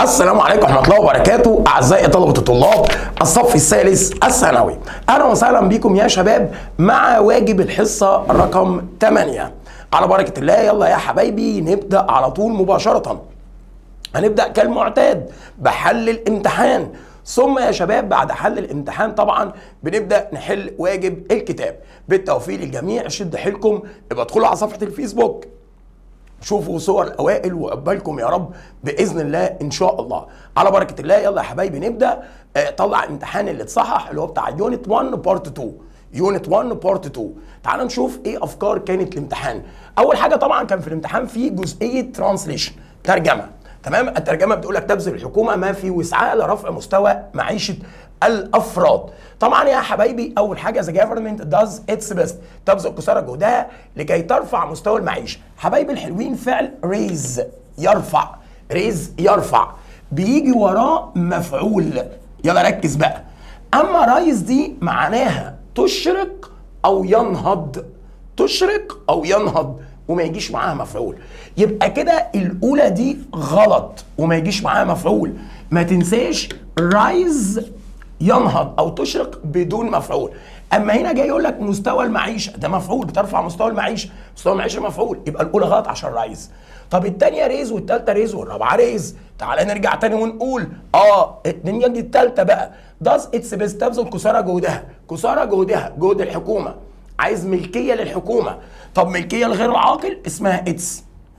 السلام عليكم ورحمه الله وبركاته اعزائي طلبه الطلاب الصف الثالث الثانوي اهلا وسهلا بكم يا شباب مع واجب الحصه رقم 8 على بركه الله يلا يا حبايبي نبدا على طول مباشره هنبدا كالمعتاد بحل الامتحان ثم يا شباب بعد حل الامتحان طبعا بنبدا نحل واجب الكتاب بالتوفيق للجميع شد حيلكم ابقى ادخلوا على صفحه الفيسبوك شوفوا صور الاوائل وعقبالكم يا رب باذن الله ان شاء الله على بركه الله يلا يا حبايبي نبدا آه، طلع الامتحان اللي اتصحح اللي هو بتاع يونت 1 بارت 2 يونت 1 بارت 2 تعال نشوف ايه افكار كانت الامتحان اول حاجه طبعا كان في الامتحان في جزئيه ترانسليشن ترجمه تمام الترجمه بتقول لك تبذل الحكومه ما في وسعها لرفع مستوى معيشه الافراد طبعا يا حبايبي اول حاجه ذا جفرمنت داز اتس بيست تبذل قصارى جهدها لكي ترفع مستوى المعيشه حبايبي الحلوين فعل ريز يرفع ريز يرفع بيجي وراه مفعول يلا ركز بقى اما رايز دي معناها تشرق او ينهض تشرق او ينهض وما يجيش معاها مفعول يبقى كده الاولى دي غلط وما يجيش معاها مفعول ما تنساش رايز ينهض او تشرق بدون مفعول اما هنا جاي يقول لك مستوى المعيشه ده مفعول بترفع مستوى المعيشه مستوى المعيشه مفعول يبقى الاولى غلط عشان رايز طب الثانيه ريز والثالثه ريز والرابعه ريز تعالى نرجع تاني ونقول اه الدنيا دي الثالثه بقى داز اتس بيست تبذل كسارى جهدها كسارى جهدها جهد الحكومه عايز ملكيه للحكومه طب ملكيه لغير العاقل اسمها اتس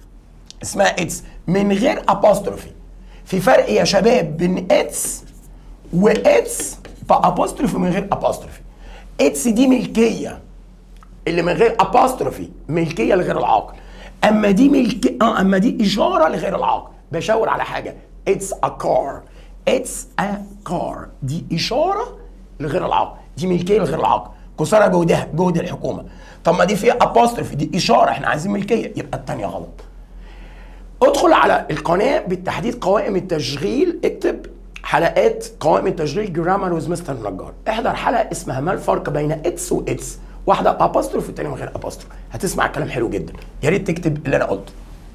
اسمها اتس من غير ابوستروفي في فرق يا شباب بين اتس واتس بابوستروفي من غير ابوستروفي اتس دي ملكيه اللي من غير ابوستروفي ملكيه لغير العاقل اما دي ملك اه اما دي اشاره لغير العاقل بشاور على حاجه اتس ا كار اتس ا كار دي اشاره لغير العاقل دي ملكيه لغير العاقل كسرى جهدها جهد الحكومه طب ما دي فيها ابوستروفي دي اشاره احنا عايزين ملكيه يبقى الثانيه غلط ادخل على القناه بالتحديد قوائم التشغيل اكتب حلقات قوائم التشغيل جرامر ويز مستر نجار احضر حلقه اسمها ما الفرق بين اتس واتس واحده بابوستروف والثانيه من غير ابوستروف هتسمع كلام حلو جدا يا ريت تكتب اللي انا قلته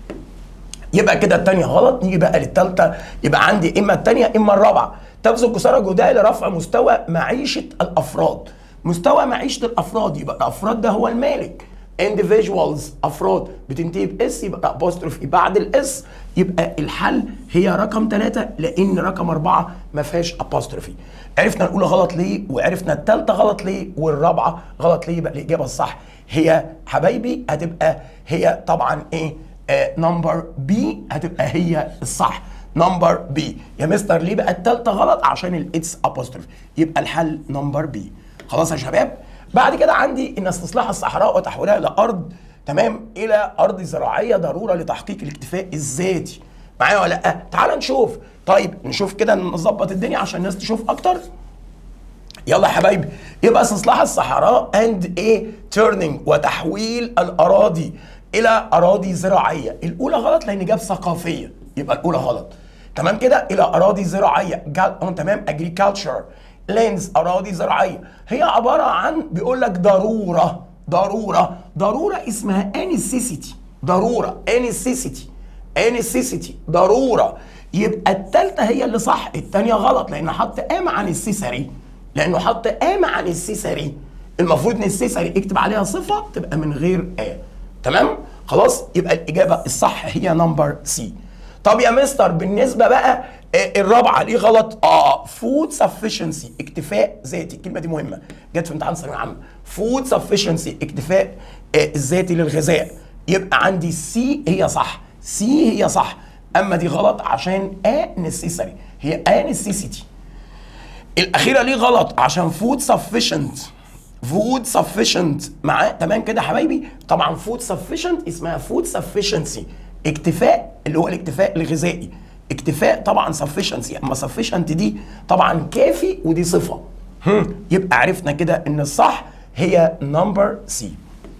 يبقى كده الثانيه غلط نيجي بقى للثالثه يبقى عندي اما الثانيه اما الرابعه تبذل كسارى جهدها لرفع مستوى معيشه الافراد مستوى معيشه الافراد يبقى الافراد ده هو المالك individuals افراد بتنتهي باس يبقى apostrophe بعد الاس يبقى الحل هي رقم ثلاثة لان رقم أربعة ما فيهاش apostrophe عرفنا الاولى غلط ليه وعرفنا الثالثه غلط ليه والرابعه غلط ليه يبقى الاجابه الصح هي حبايبي هتبقى هي طبعا ايه نمبر بي هتبقى هي الصح نمبر بي يا مستر ليه بقى الثالثه غلط عشان الاتس apostrophe يبقى الحل نمبر بي خلاص يا شباب بعد كده عندي ان استصلاح الصحراء وتحويلها الى ارض تمام الى ارض زراعيه ضروره لتحقيق الاكتفاء الذاتي معايا ولا لا تعال نشوف طيب نشوف كده نظبط الدنيا عشان الناس تشوف اكتر يلا يا حبايبي يبقى استصلاح الصحراء اند ايه تيرنينج وتحويل الاراضي الى اراضي زراعيه الاولى غلط لان جاب ثقافيه يبقى الاولى غلط تمام كده الى اراضي زراعيه جال... اه تمام اجريكلتشر لينز اراضي زراعيه هي عباره عن بيقول لك ضروره ضروره ضروره اسمها انسيسيتي ضروره انسيسيتي انسيسيتي ضروره يبقى الثالثه هي اللي صح الثانيه غلط لان حط قام عن السيسري لانه حط قام عن السيسري المفروض ان السيسري اكتب عليها صفه تبقى من غير ا تمام خلاص يبقى الاجابه الصح هي نمبر سي طب يا مستر بالنسبه بقى آه، الرابعه ليه غلط؟ اه فود سفشنسي اكتفاء ذاتي الكلمه دي مهمه جت في امتحان ثانويه عامه فود سفشنسي اكتفاء آه، الذاتي للغذاء يبقى عندي سي هي صح سي هي صح اما دي غلط عشان ا نسيسري هي ا نسيسيتي الاخيره ليه غلط عشان فود سفشنت فود سفشنت معاه تمام كده يا حبايبي طبعا فود سفشنت اسمها فود سفشنسي اكتفاء اللي هو الاكتفاء الغذائي اكتفاء طبعا سفشنسي اما سفشنت دي طبعا كافي ودي صفه هم. يبقى عرفنا كده ان الصح هي نمبر سي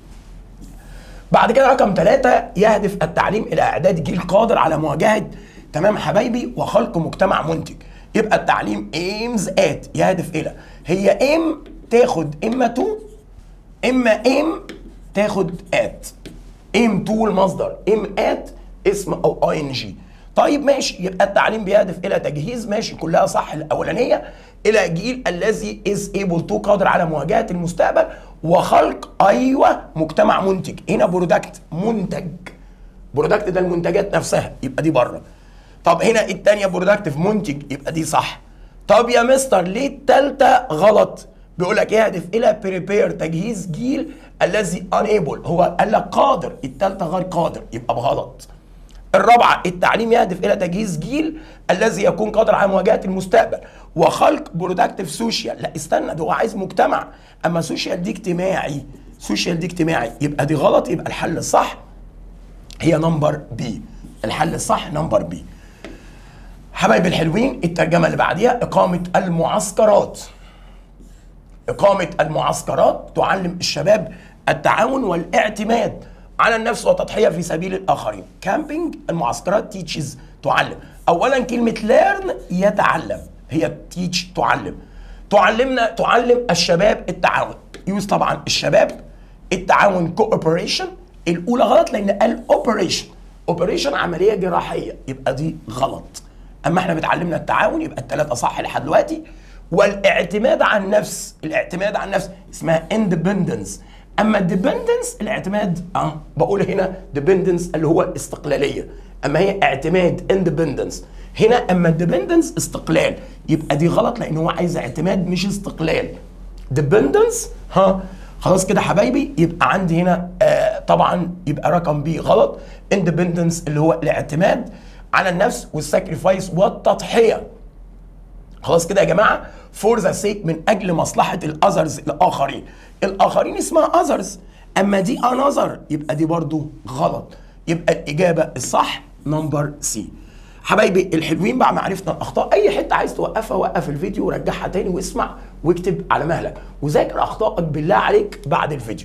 بعد كده رقم ثلاثة يهدف التعليم إلى إعداد جيل قادر على مواجهة تمام حبايبي وخلق مجتمع منتج يبقى التعليم aims at يهدف إلى هي aim تاخد إما to إما aim تاخد at aim to المصدر aim at اسم أو ing طيب ماشي يبقى التعليم بيهدف الى تجهيز ماشي كلها صح الاولانيه الى جيل الذي از ايبل تو قادر على مواجهه المستقبل وخلق ايوه مجتمع منتج هنا برودكت منتج برودكت ده المنتجات نفسها يبقى دي بره طب هنا الثانيه برودكتيف منتج يبقى دي صح طب يا مستر ليه الثالثه غلط بيقول لك يهدف الى بريبير تجهيز جيل الذي انيبل هو قال لك قادر الثالثه غير قادر يبقى بغلط الرابعه التعليم يهدف الى تجهيز جيل الذي يكون قادر على مواجهه المستقبل وخلق برودكتيف سوشيال لا استنى ده هو عايز مجتمع اما سوشيال دي اجتماعي سوشيال دي اجتماعي يبقى دي غلط يبقى الحل الصح هي نمبر بي الحل الصح نمبر بي حبايبي الحلوين الترجمه اللي بعديها اقامه المعسكرات إقامة المعسكرات تعلم الشباب التعاون والاعتماد على النفس والتضحية في سبيل الآخرين كامبينج المعسكرات تيتشز تعلم أولا كلمة ليرن يتعلم هي تيتش تعلم تعلمنا تعلم الشباب التعاون يوز طبعا الشباب التعاون كوبريشن الأولى غلط لأن قال اوبريشن اوبريشن عملية جراحية يبقى دي غلط أما احنا بتعلمنا التعاون يبقى الثلاثة صح لحد دلوقتي والاعتماد على النفس الاعتماد على النفس اسمها اندبندنس اما الديبندنس الاعتماد اه بقول هنا ديبندنس اللي هو استقلاليه اما هي اعتماد اندبندنس هنا اما الديبندنس استقلال يبقى دي غلط لان هو عايز اعتماد مش استقلال ديبندنس ها خلاص كده حبايبي يبقى عندي هنا آه طبعا يبقى رقم بي غلط اندبندنس اللي هو الاعتماد على النفس والساكريفايس والتضحيه خلاص كده يا جماعه فور ذا سيك من اجل مصلحه الاذرز الاخرين الاخرين اسمها اذرز اما دي انذر يبقى دي برضو غلط يبقى الاجابه الصح نمبر سي حبايبي الحلوين بعد ما عرفنا الاخطاء اي حته عايز توقفها وقف الفيديو ورجعها تاني واسمع واكتب على مهلك وذاكر اخطائك بالله عليك بعد الفيديو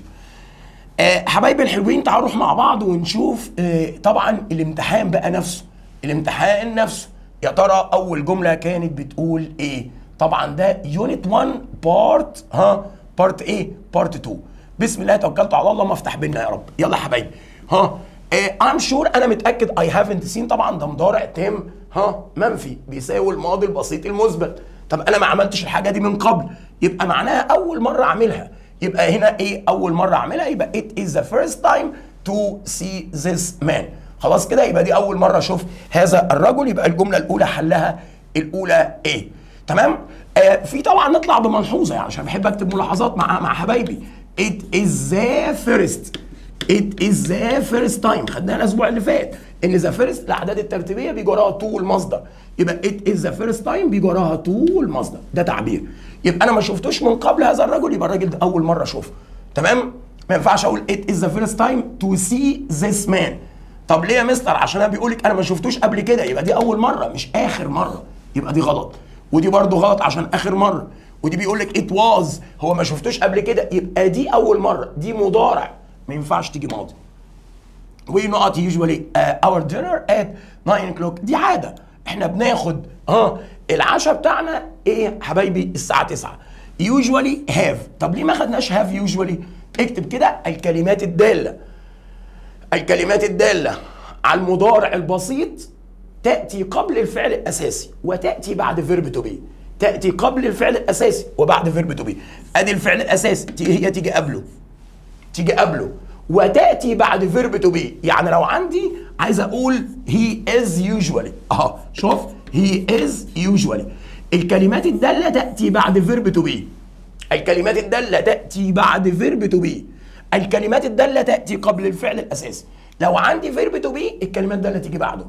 آه حبايبي الحلوين تعالوا نروح مع بعض ونشوف آه طبعا الامتحان بقى نفسه الامتحان نفسه يا ترى اول جمله كانت بتقول ايه طبعا ده يونت 1 بارت ها بارت ايه بارت 2 بسم الله توكلت على الله ما افتح بينا يا رب يلا يا حبايبي ها ام شور انا متاكد اي هافنت سين طبعا ده مضارع تام ها منفي بيساوي الماضي البسيط المثبت طب انا ما عملتش الحاجه دي من قبل يبقى معناها اول مره اعملها يبقى هنا ايه اول مره اعملها يبقى it is the first time to see this man خلاص كده يبقى دي اول مره اشوف هذا الرجل يبقى الجمله الاولى حلها الاولى ايه تمام آه في طبعا نطلع بملحوظه يعني عشان بحب اكتب ملاحظات مع مع حبايبي it is the first it is the first time خدناها الاسبوع اللي فات ان ذا فيرست الاعداد الترتيبيه بيجي وراها تو المصدر يبقى it is the first time بيجي وراها تو المصدر ده تعبير يبقى انا ما شفتوش من قبل هذا الرجل يبقى الراجل ده اول مره اشوفه تمام ما ينفعش اقول it is the first time to see this man طب ليه يا مستر عشان انا بيقول لك انا ما شفتوش قبل كده يبقى دي اول مره مش اخر مره يبقى دي غلط ودي برضو غلط عشان اخر مره ودي بيقول لك ات واز هو ما شفتوش قبل كده يبقى دي اول مره دي مضارع ما ينفعش تيجي ماضي we not usually uh, our dinner at 9 o'clock دي عاده احنا بناخد اه العشاء بتاعنا ايه حبايبي الساعه 9 usually have طب ليه ما خدناش have usually اكتب كده الكلمات الداله الكلمات الدالة على المضارع البسيط تأتي قبل الفعل الأساسي وتأتي بعد فيرب تو بي تأتي قبل الفعل الأساسي وبعد فيرب تو بي أدي الفعل الأساسي هي تيجي قبله تيجي قبله وتأتي بعد فيرب تو بي يعني لو عندي عايز أقول he is usually أهو شوف he is usually الكلمات الدالة تأتي بعد فيرب تو بي الكلمات الدالة تأتي بعد فيرب تو بي الكلمات الداله تاتي قبل الفعل الاساسي لو عندي فيرب تو بي الكلمات الداله تيجي بعده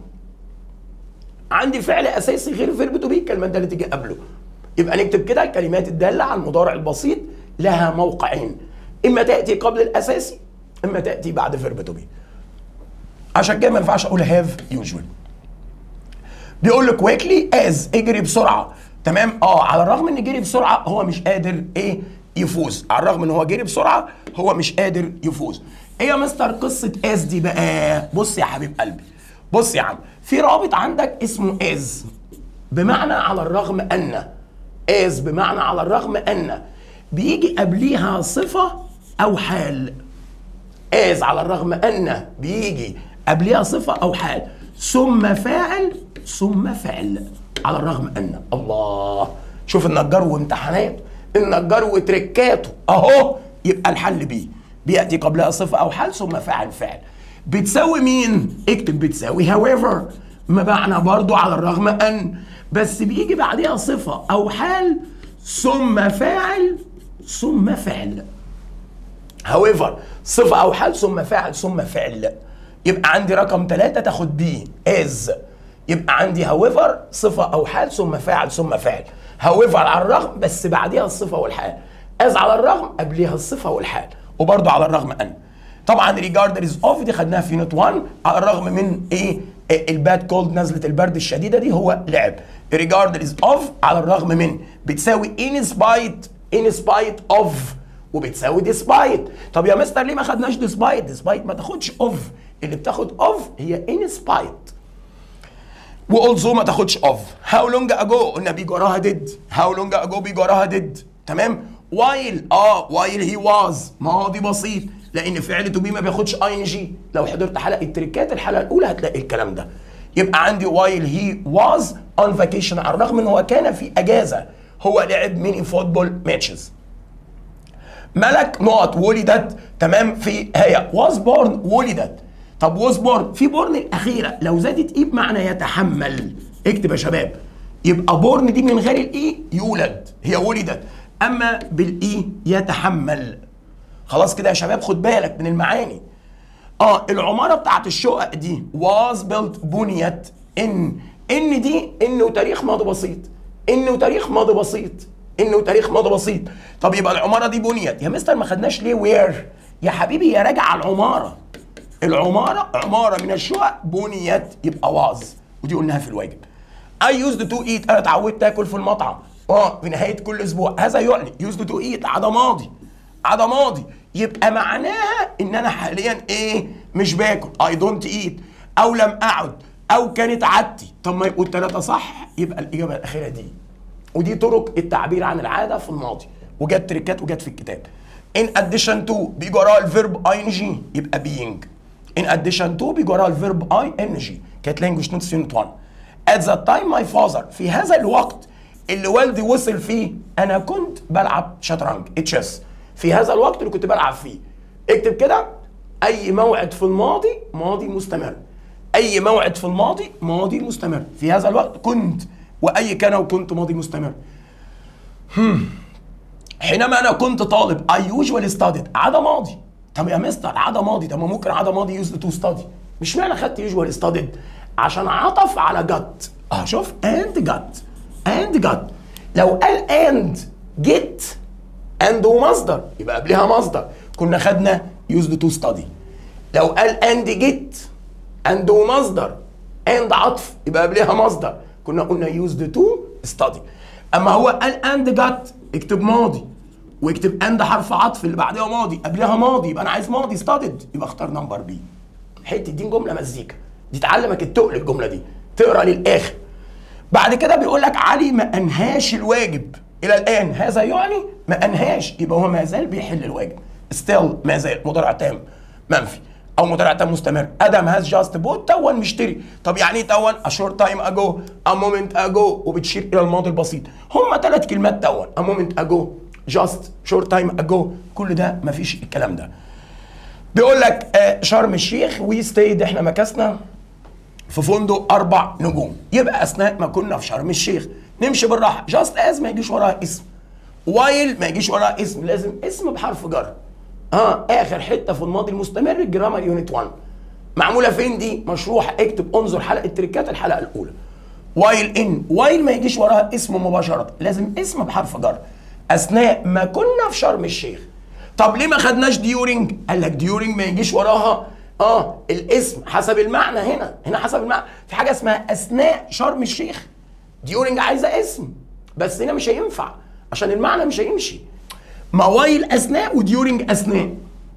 عندي فعل اساسي غير فيرب تو بي الكلمات الداله تيجي قبله يبقى نكتب كده الكلمات الداله على المضارع البسيط لها موقعين اما تاتي قبل الاساسي اما تاتي بعد فيرب تو بي عشان كده ما ينفعش اقول هاف يوجوال بيقول لك كويكلي از اجري بسرعه تمام اه على الرغم ان جري بسرعه هو مش قادر ايه يفوز على الرغم ان هو جري بسرعه هو مش قادر يفوز ايه يا مستر قصه از دي بقى بص يا حبيب قلبي بص يا عم في رابط عندك اسمه از بمعنى على الرغم ان از بمعنى على الرغم ان بيجي قبليها صفه او حال از على الرغم ان بيجي قبليها صفه او حال ثم فاعل ثم فعل على الرغم ان الله شوف النجار وامتحاناته النجار وتركاته اهو يبقى الحل بيه بياتي قبلها صفه او حال ثم فاعل فعل بتساوي مين اكتب بتساوي however ما معنى برضو على الرغم ان بس بيجي بعدها صفه او حال ثم فاعل ثم فعل however صفة أو حال ثم فاعل ثم فعل يبقى عندي رقم ثلاثة تاخد بي از يبقى عندي however صفة أو حال ثم فاعل ثم فعل however على الرغم بس بعديها الصفة والحال از على الرغم قبلها الصفة والحال وبرضه على الرغم أن طبعا regardless of دي خدناها في يونت 1 على الرغم من ايه الباد كولد نزله البرد الشديده دي هو لعب regardless of على الرغم من بتساوي in spite in spite of وبتساوي despite طب يا مستر ليه ما خدناش despite despite ما تاخدش of اللي بتاخد of هي in spite والزو ما تاخدش of how long ago قلنا بيجي وراها did how long ago بيجي وراها did تمام while اه while he was ماضي بسيط لان فعل تو بي ما بياخدش اي ان جي لو حضرت حلقه تريكات الحلقه الاولى هتلاقي الكلام ده يبقى عندي while he was on vacation على الرغم ان هو كان في اجازه هو لعب ميني فوتبول ماتشز ملك نقط ولدت تمام في هي was born ولدت طب was born في born الاخيره لو زادت ايه بمعنى يتحمل اكتب يا شباب يبقى born دي من غير الاي يولد هي ولدت اما بالاي يتحمل خلاص كده يا شباب خد بالك من المعاني اه العماره بتاعت الشقق دي was built بنيت ان ان دي ان وتاريخ ماضي بسيط ان وتاريخ ماضي بسيط ان وتاريخ ماضي بسيط طب يبقى العماره دي بنيت يا مستر ما خدناش ليه وير يا حبيبي يا راجع على العماره العماره عماره من الشقق بنيت يبقى واز ودي قلناها في الواجب I used to eat انا اتعودت اكل في المطعم اه في نهايه كل اسبوع هذا يعني used to eat عدا ماضي عدا ماضي يبقى معناها ان انا حاليا ايه مش باكل I don't eat او لم اعد او كانت عادتي طب ما يبقوا الثلاثه صح يبقى الاجابه الاخيره دي ودي طرق التعبير عن العاده في الماضي وجت تريكات وجت في الكتاب in addition to بيجي وراها الفيرب اي ان جي يبقى being in addition to بيجي وراها الفيرب اي ان جي كانت لانجوج نوتس يونت 1 at that time my father في هذا الوقت اللي والدي وصل فيه انا كنت بلعب شطرنج اتشيس في هذا الوقت اللي كنت بلعب فيه اكتب كده اي موعد في الماضي ماضي مستمر اي موعد في الماضي ماضي مستمر في هذا الوقت كنت واي كان وكنت ماضي مستمر هم. حينما انا كنت طالب I usually studied عدا ماضي طب يا مستر عدا ماضي طب ما ممكن عدا ماضي used to study مش معنى خدت usually studied عشان عطف على got اه شوف and got and got لو قال and get and ومصدر يبقى قبلها مصدر كنا خدنا used to study لو قال and get and ومصدر and عطف يبقى قبلها مصدر كنا قلنا used to study اما هو قال and got اكتب ماضي واكتب and حرف عطف اللي بعدها ماضي قبلها ماضي يبقى انا عايز ماضي studied يبقى اختار نمبر بي الحته دي جمله مزيكا دي تعلمك التقل الجمله دي تقرا للاخر بعد كده بيقول لك علي ما انهاش الواجب الى الان هذا يعني ما انهاش يبقى هو ما زال بيحل الواجب ستيل ما زال مضارع تام منفي او مضارع تام مستمر ادم هاز جاست بوت تون مشتري طب يعني ايه تون ا شورت تايم اجو ا مومنت اجو وبتشير الى الماضي البسيط هم ثلاث كلمات تون ا مومنت اجو جاست شورت تايم اجو كل ده مفيش الكلام ده بيقول لك آه شرم الشيخ وي ستيد احنا مكثنا في فندق اربع نجوم يبقى اثناء ما كنا في شرم الشيخ نمشي بالراحه جاست از ما يجيش وراها اسم وايل ما يجيش وراها اسم لازم اسم بحرف جر اه اخر حته في الماضي المستمر الجرامر يونت 1 معموله فين دي مشروح اكتب انظر حلقه تريكات الحلقه الاولى وايل ان وايل ما يجيش وراها اسم مباشره لازم اسم بحرف جر اثناء ما كنا في شرم الشيخ طب ليه ما خدناش ديورنج قال لك ديورنج ما يجيش وراها اه الاسم حسب المعنى هنا هنا حسب المعنى في حاجه اسمها اثناء شرم الشيخ ديورنج عايزه اسم بس هنا مش هينفع عشان المعنى مش هيمشي موايل اثناء وديورنج اثناء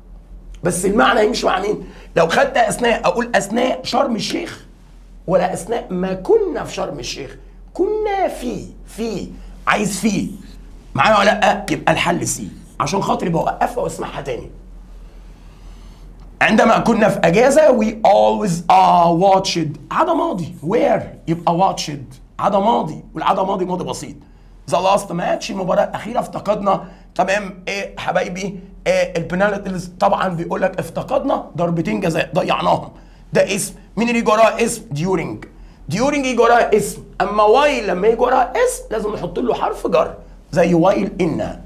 بس المعنى يمشي مع مين لو خدت اثناء اقول اثناء شرم الشيخ ولا اثناء ما كنا في شرم الشيخ كنا في في عايز في معايا ولا لا يبقى الحل سي عشان خاطر يبقى اوقفها واسمعها تاني عندما كنا في اجازه we always are watched عدا ماضي where يبقى watched عدا ماضي والعدا ماضي ماضي بسيط ذا لاست ماتش المباراه الاخيره افتقدنا تمام ايه حبايبي إيه البنالتيز طبعا بيقول لك افتقدنا ضربتين جزاء ضيعناهم ده اسم مين اللي يجي وراه اسم ديورنج ديورنج يجي وراه اسم اما وايل لما يجي وراه اسم لازم نحط له حرف جر زي وايل انها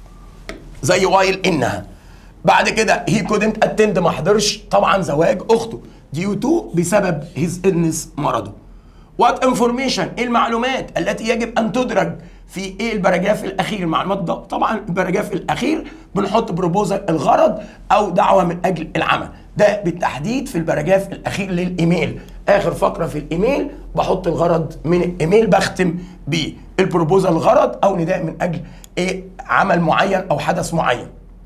زي وايل انها بعد كده هي كودنت اتند ما حضرش طبعا زواج اخته ديو تو بسبب هيز النس مرضه وات انفورميشن ايه المعلومات التي يجب ان تدرج في ايه البراجراف الاخير المعلومات ده طبعا البراجراف الاخير بنحط بروبوزال الغرض او دعوه من اجل العمل ده بالتحديد في البراجراف الاخير للايميل اخر فقره في الايميل بحط الغرض من الايميل بختم بيه البروبوزال الغرض او نداء من اجل ايه عمل معين او حدث معين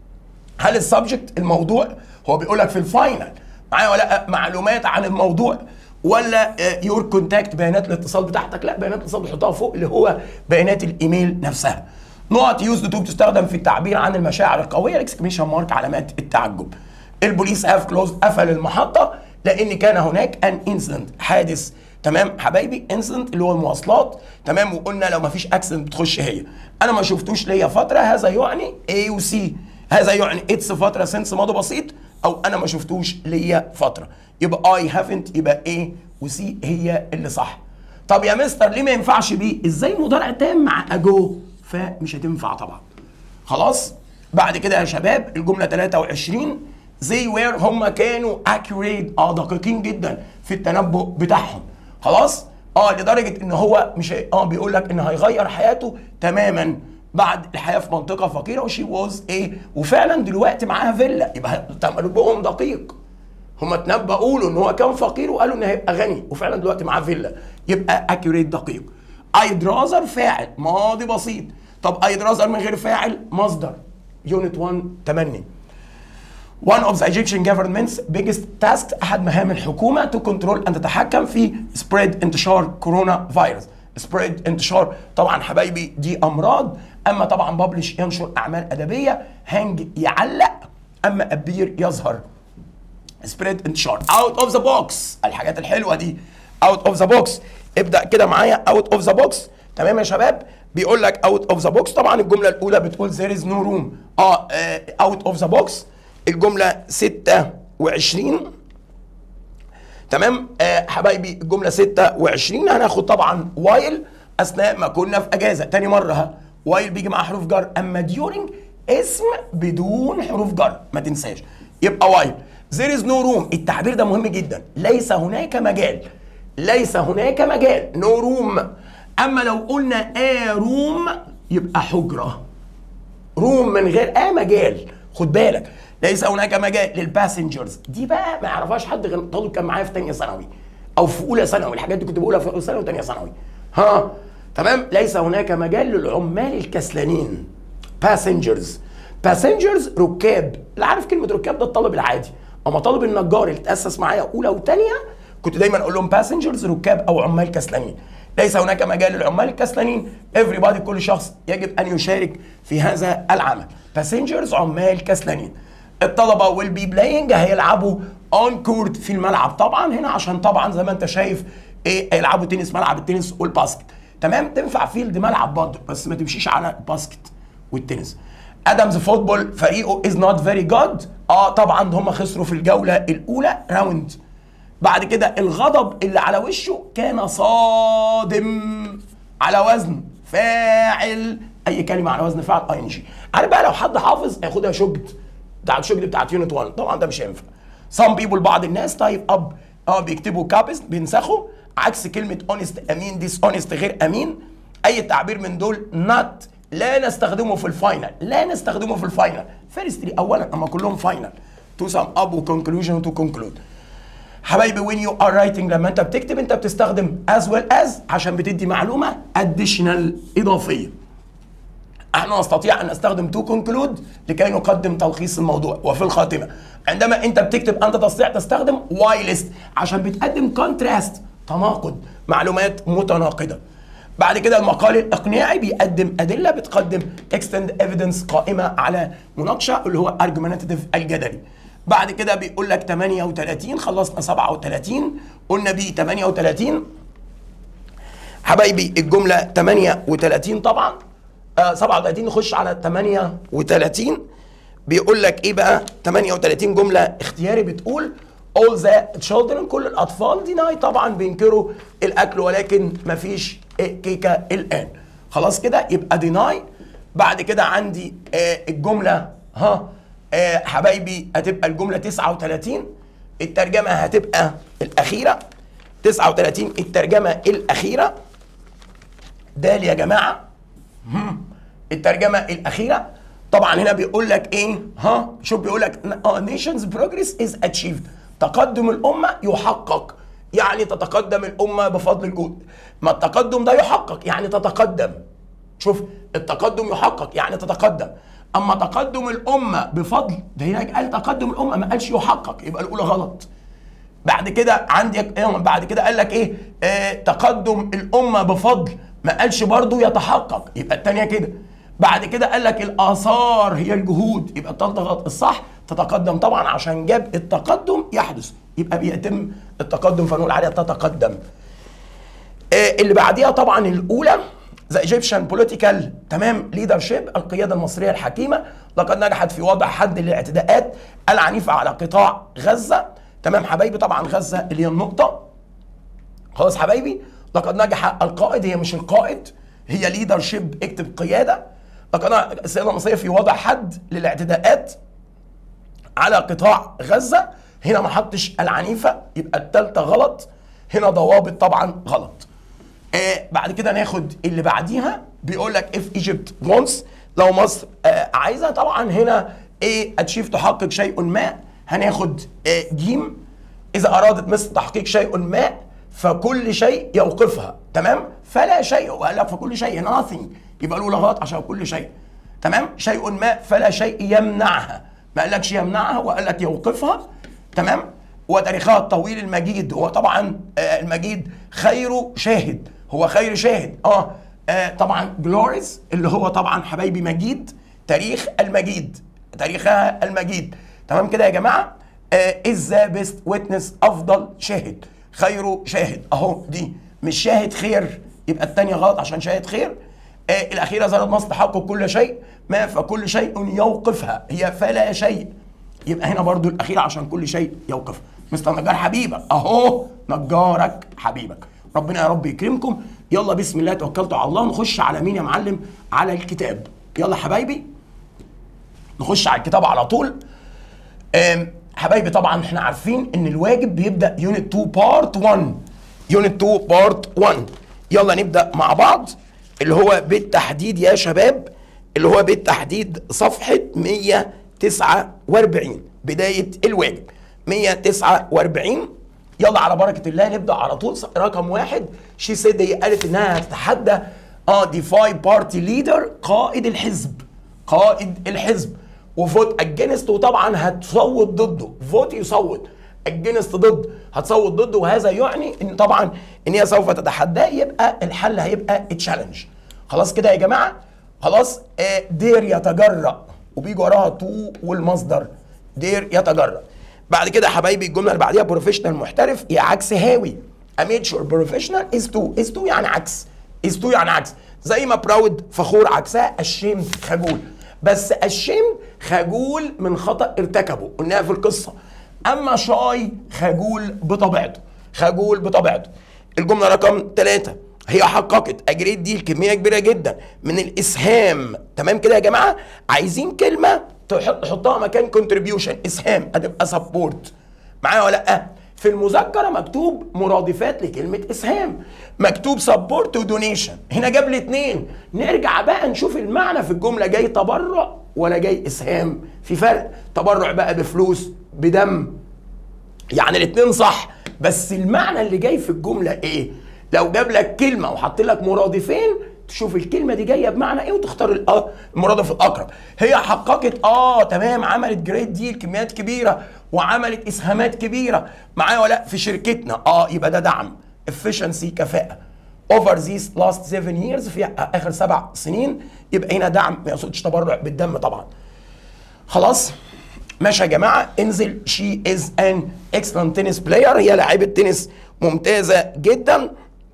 هل السبجكت الموضوع هو بيقول لك في الفاينل معايا ولا لأ؟ معلومات عن الموضوع ولا يور كونتاكت بيانات الاتصال بتاعتك لا بيانات الاتصال بتحطها فوق اللي هو بيانات الايميل نفسها نقط يوز تو بتستخدم في التعبير عن المشاعر القويه الاكسكليميشن مارك علامات التعجب البوليس هاف كلوز قفل المحطه لان كان هناك ان انسيدنت حادث تمام حبايبي انسيدنت اللي هو المواصلات تمام وقلنا لو ما فيش اكسيدنت بتخش هي انا ما شفتوش ليا فتره هذا يعني اي وسي هذا يعني اتس فتره سنس ماضي بسيط او انا ما شفتوش ليا فتره يبقى اي هافنت يبقى ايه وسي هي اللي صح طب يا مستر ليه ما ينفعش بيه ازاي مضارع تام مع اجو فمش هتنفع طبعا خلاص بعد كده يا شباب الجمله 23 زي وير هم كانوا اكيوريت اه دقيقين جدا في التنبؤ بتاعهم خلاص اه لدرجه ان هو مش هي- اه بيقول لك ان هيغير حياته تماما بعد الحياه في منطقه فقيره وشي واز ايه وفعلا دلوقتي معاها فيلا يبقى تنبؤهم دقيق هم اتنبؤوا له ان هو كان فقير وقالوا ان هيبقى غني وفعلا دلوقتي معاه فيلا يبقى اكيوريت دقيق ايد رازر فاعل ماضي بسيط طب ايد رازر من غير فاعل مصدر يونت 1 8 One of the Egyptian government's biggest tasks أحد مهام الحكومة to control أن تتحكم في spread انتشار كورونا فيروس spread انتشار طبعا حبايبي دي أمراض أما طبعا ببلش ينشر أعمال أدبية هانج يعلق أما أبير يظهر سبريد انتشار اوت اوف ذا بوكس الحاجات الحلوه دي اوت اوف ذا بوكس ابدا كده معايا اوت اوف ذا بوكس تمام يا شباب بيقول لك اوت اوف ذا بوكس طبعا الجمله الاولى بتقول there is no room اه اوت اوف ذا بوكس الجمله 26 تمام آه حبايبي الجمله 26 هناخد طبعا وايل اثناء ما كنا في اجازه تاني مره ها وايل بيجي مع حروف جر اما ديورنج اسم بدون حروف جر ما تنساش يبقى وايل there is no room التعبير ده مهم جدا ليس هناك مجال ليس هناك مجال no room اما لو قلنا a room يبقى حجره روم من غير اي مجال خد بالك ليس هناك مجال للباسنجرز دي بقى ما يعرفهاش حد غير طالب كان معايا في ثانيه ثانوي او في اولى ثانوي الحاجات دي كنت بقولها في اولى ثانوي وثانيه ثانوي ها تمام ليس هناك مجال للعمال الكسلانين باسنجرز باسنجرز ركاب اللي عارف كلمه ركاب ده الطالب العادي اما طالب النجار اللي تاسس معايا اولى وثانيه كنت دايما اقول لهم باسنجرز ركاب او عمال كسلانين ليس هناك مجال للعمال الكسلانين everybody كل شخص يجب ان يشارك في هذا العمل باسنجرز عمال كسلانين الطلبه ويل بي بلاينج هيلعبوا اون كورت في الملعب طبعا هنا عشان طبعا زي ما انت شايف ايه هيلعبوا تنس ملعب التنس والباسكت تمام تنفع فيلد ملعب برضه بس ما تمشيش على الباسكت والتنس ادمز فوتبول فريقه از نوت فيري جود اه طبعا هم خسروا في الجوله الاولى راوند بعد كده الغضب اللي على وشه كان صادم على وزن فاعل اي كلمه على وزن فاعل اي ان جي عارف بقى لو حد حافظ هياخدها شجد بتاعت شجد بتاعت يونت 1 طبعا ده مش هينفع سام بيبول بعض الناس تايب اب اه بيكتبوا كابس بينسخوا عكس كلمه اونست امين ديس اونست غير امين اي تعبير من دول نوت لا نستخدمه في الفاينل لا نستخدمه في الفاينل فيرستري اولا اما كلهم فاينل تو سام اب وكونكلوجن تو كونكلود حبايبي وين يو ار رايتنج لما انت بتكتب انت بتستخدم از ويل از عشان بتدي معلومه اديشنال اضافيه احنا نستطيع ان نستخدم تو كونكلود لكي نقدم تلخيص الموضوع وفي الخاتمه عندما انت بتكتب انت تستطيع تستخدم واي ليست عشان بتقدم كونتراست تناقض معلومات متناقضه بعد كده المقال الاقناعي بيقدم ادله بتقدم تكست اند ايفيدنس قائمه على مناقشه اللي هو ارجمنتيف الجدلي بعد كده بيقول لك 38 خلصنا 37 قلنا بي 38 حبايبي الجمله 38 طبعا آه 37 نخش على 38 بيقول لك ايه بقى 38 جمله اختياري بتقول all the children كل الاطفال deny طبعا بينكروا الاكل ولكن مفيش كيكه الان خلاص كده يبقى deny بعد كده عندي آه الجمله ها آه حبايبي هتبقى الجمله 39 الترجمه هتبقى الاخيره 39 الترجمه الاخيره دال يا جماعه الترجمه الاخيره طبعا هنا بيقول لك ايه ها شوف بيقول لك nations progress is achieved تقدم الامه يحقق يعني تتقدم الامه بفضل الجهد ما التقدم ده يحقق يعني تتقدم شوف التقدم يحقق يعني تتقدم اما تقدم الامه بفضل ده هنا قال تقدم الامه ما قالش يحقق يبقى الاولى غلط بعد كده عندك إيه بعد كده قال لك ايه آه تقدم الامه بفضل ما قالش برضو يتحقق يبقى الثانيه كده بعد كده قال لك الاثار هي الجهود يبقى الثالثه غلط الصح تتقدم طبعا عشان جاب التقدم يحدث يبقى بيتم التقدم فنقول عليها تتقدم آه اللي بعديها طبعا الاولى ذا ايجيبشن بوليتيكال تمام ليدرشيب القياده المصريه الحكيمه لقد نجحت في وضع حد للاعتداءات العنيفه على قطاع غزه تمام حبايبي طبعا غزه اللي هي النقطه خلاص حبايبي لقد نجح القائد هي مش القائد هي ليدرشيب اكتب قياده لقد السياده المصريه في وضع حد للاعتداءات على قطاع غزه هنا ما حطش العنيفه يبقى الثالثه غلط هنا ضوابط طبعا غلط آه بعد كده ناخد اللي بعديها بيقول لك اف ايجيبت وونس لو مصر آه عايزه طبعا هنا ايه اتشيف تحقق شيء ما هناخد آه جيم اذا ارادت مصر تحقيق شيء ما فكل شيء يوقفها تمام فلا شيء وقال لك فكل شيء nothing يبقى الاولى غلط عشان كل شيء تمام شيء ما فلا شيء يمنعها ما قالكش يمنعها وقال لك يوقفها تمام وتاريخها الطويل المجيد هو طبعا آه المجيد خير شاهد هو خير شاهد اه, آه طبعا جلوريز اللي هو طبعا حبايبي مجيد تاريخ المجيد تاريخها المجيد تمام كده يا جماعه از ذا بيست ويتنس افضل شاهد خير شاهد اهو دي مش شاهد خير يبقى الثانيه غلط عشان شاهد خير آه الاخيره زادت مصر تحقق كل شيء ما فكل شيء يوقفها هي فلا شيء يبقى هنا برضو الاخيره عشان كل شيء يوقف مستر نجار حبيبك اهو نجارك حبيبك ربنا يا رب يكرمكم يلا بسم الله توكلت على الله نخش على مين يا معلم على الكتاب يلا حبايبي نخش على الكتاب على طول حبايبي طبعا احنا عارفين ان الواجب بيبدا يونت 2 بارت 1 يونت 2 بارت 1 يلا نبدا مع بعض اللي هو بالتحديد يا شباب اللي هو بالتحديد صفحه 149 بدايه الواجب 149 يلا على بركه الله نبدا على طول رقم واحد شي سيد هي قالت انها هتتحدى اه ديفاي بارتي ليدر قائد الحزب قائد الحزب وفوت اجينست وطبعا هتصوت ضده فوت يصوت اجينست ضد هتصوت ضده وهذا يعني ان طبعا ان هي سوف تتحداه يبقى الحل هيبقى تشالنج خلاص كده يا جماعه خلاص آه دير يتجرأ وبيجي وراها تو والمصدر دير يتجرأ بعد كده يا حبايبي الجمله اللي بعديها بروفيشنال محترف هي عكس هاوي اميتشور بروفيشنال از تو از تو يعني عكس از تو يعني عكس زي ما براود فخور عكسها الشيم خجول بس الشيم خجول من خطا ارتكبه قلناها في القصه اما شاي خجول بطبيعته خجول بطبيعته الجمله رقم ثلاثة هي حققت اجريت دي كميه كبيره جدا من الاسهام تمام كده يا جماعه عايزين كلمه تحطها مكان كونتريبيوشن اسهام هتبقى سبورت معايا ولا لا في المذكره مكتوب مرادفات لكلمه اسهام مكتوب سبورت ودونيشن هنا جاب لي اتنين نرجع بقى نشوف المعنى في الجمله جاي تبرع ولا جاي اسهام في فرق تبرع بقى بفلوس بدم يعني الاتنين صح بس المعنى اللي جاي في الجمله ايه لو جاب لك كلمه وحط لك مرادفين تشوف الكلمه دي جايه بمعنى ايه وتختار المرادف الاقرب هي حققت اه تمام عملت جريد ديل كميات كبيره وعملت اسهامات كبيره معايا ولا في شركتنا اه يبقى ده دعم efficiency كفاءه over these last seven years في اخر سبع سنين يبقى هنا دعم ما يقصدش تبرع بالدم طبعا خلاص ماشي يا جماعه انزل شي از ان اكسلنت تنس بلاير هي لاعبه تنس ممتازه جدا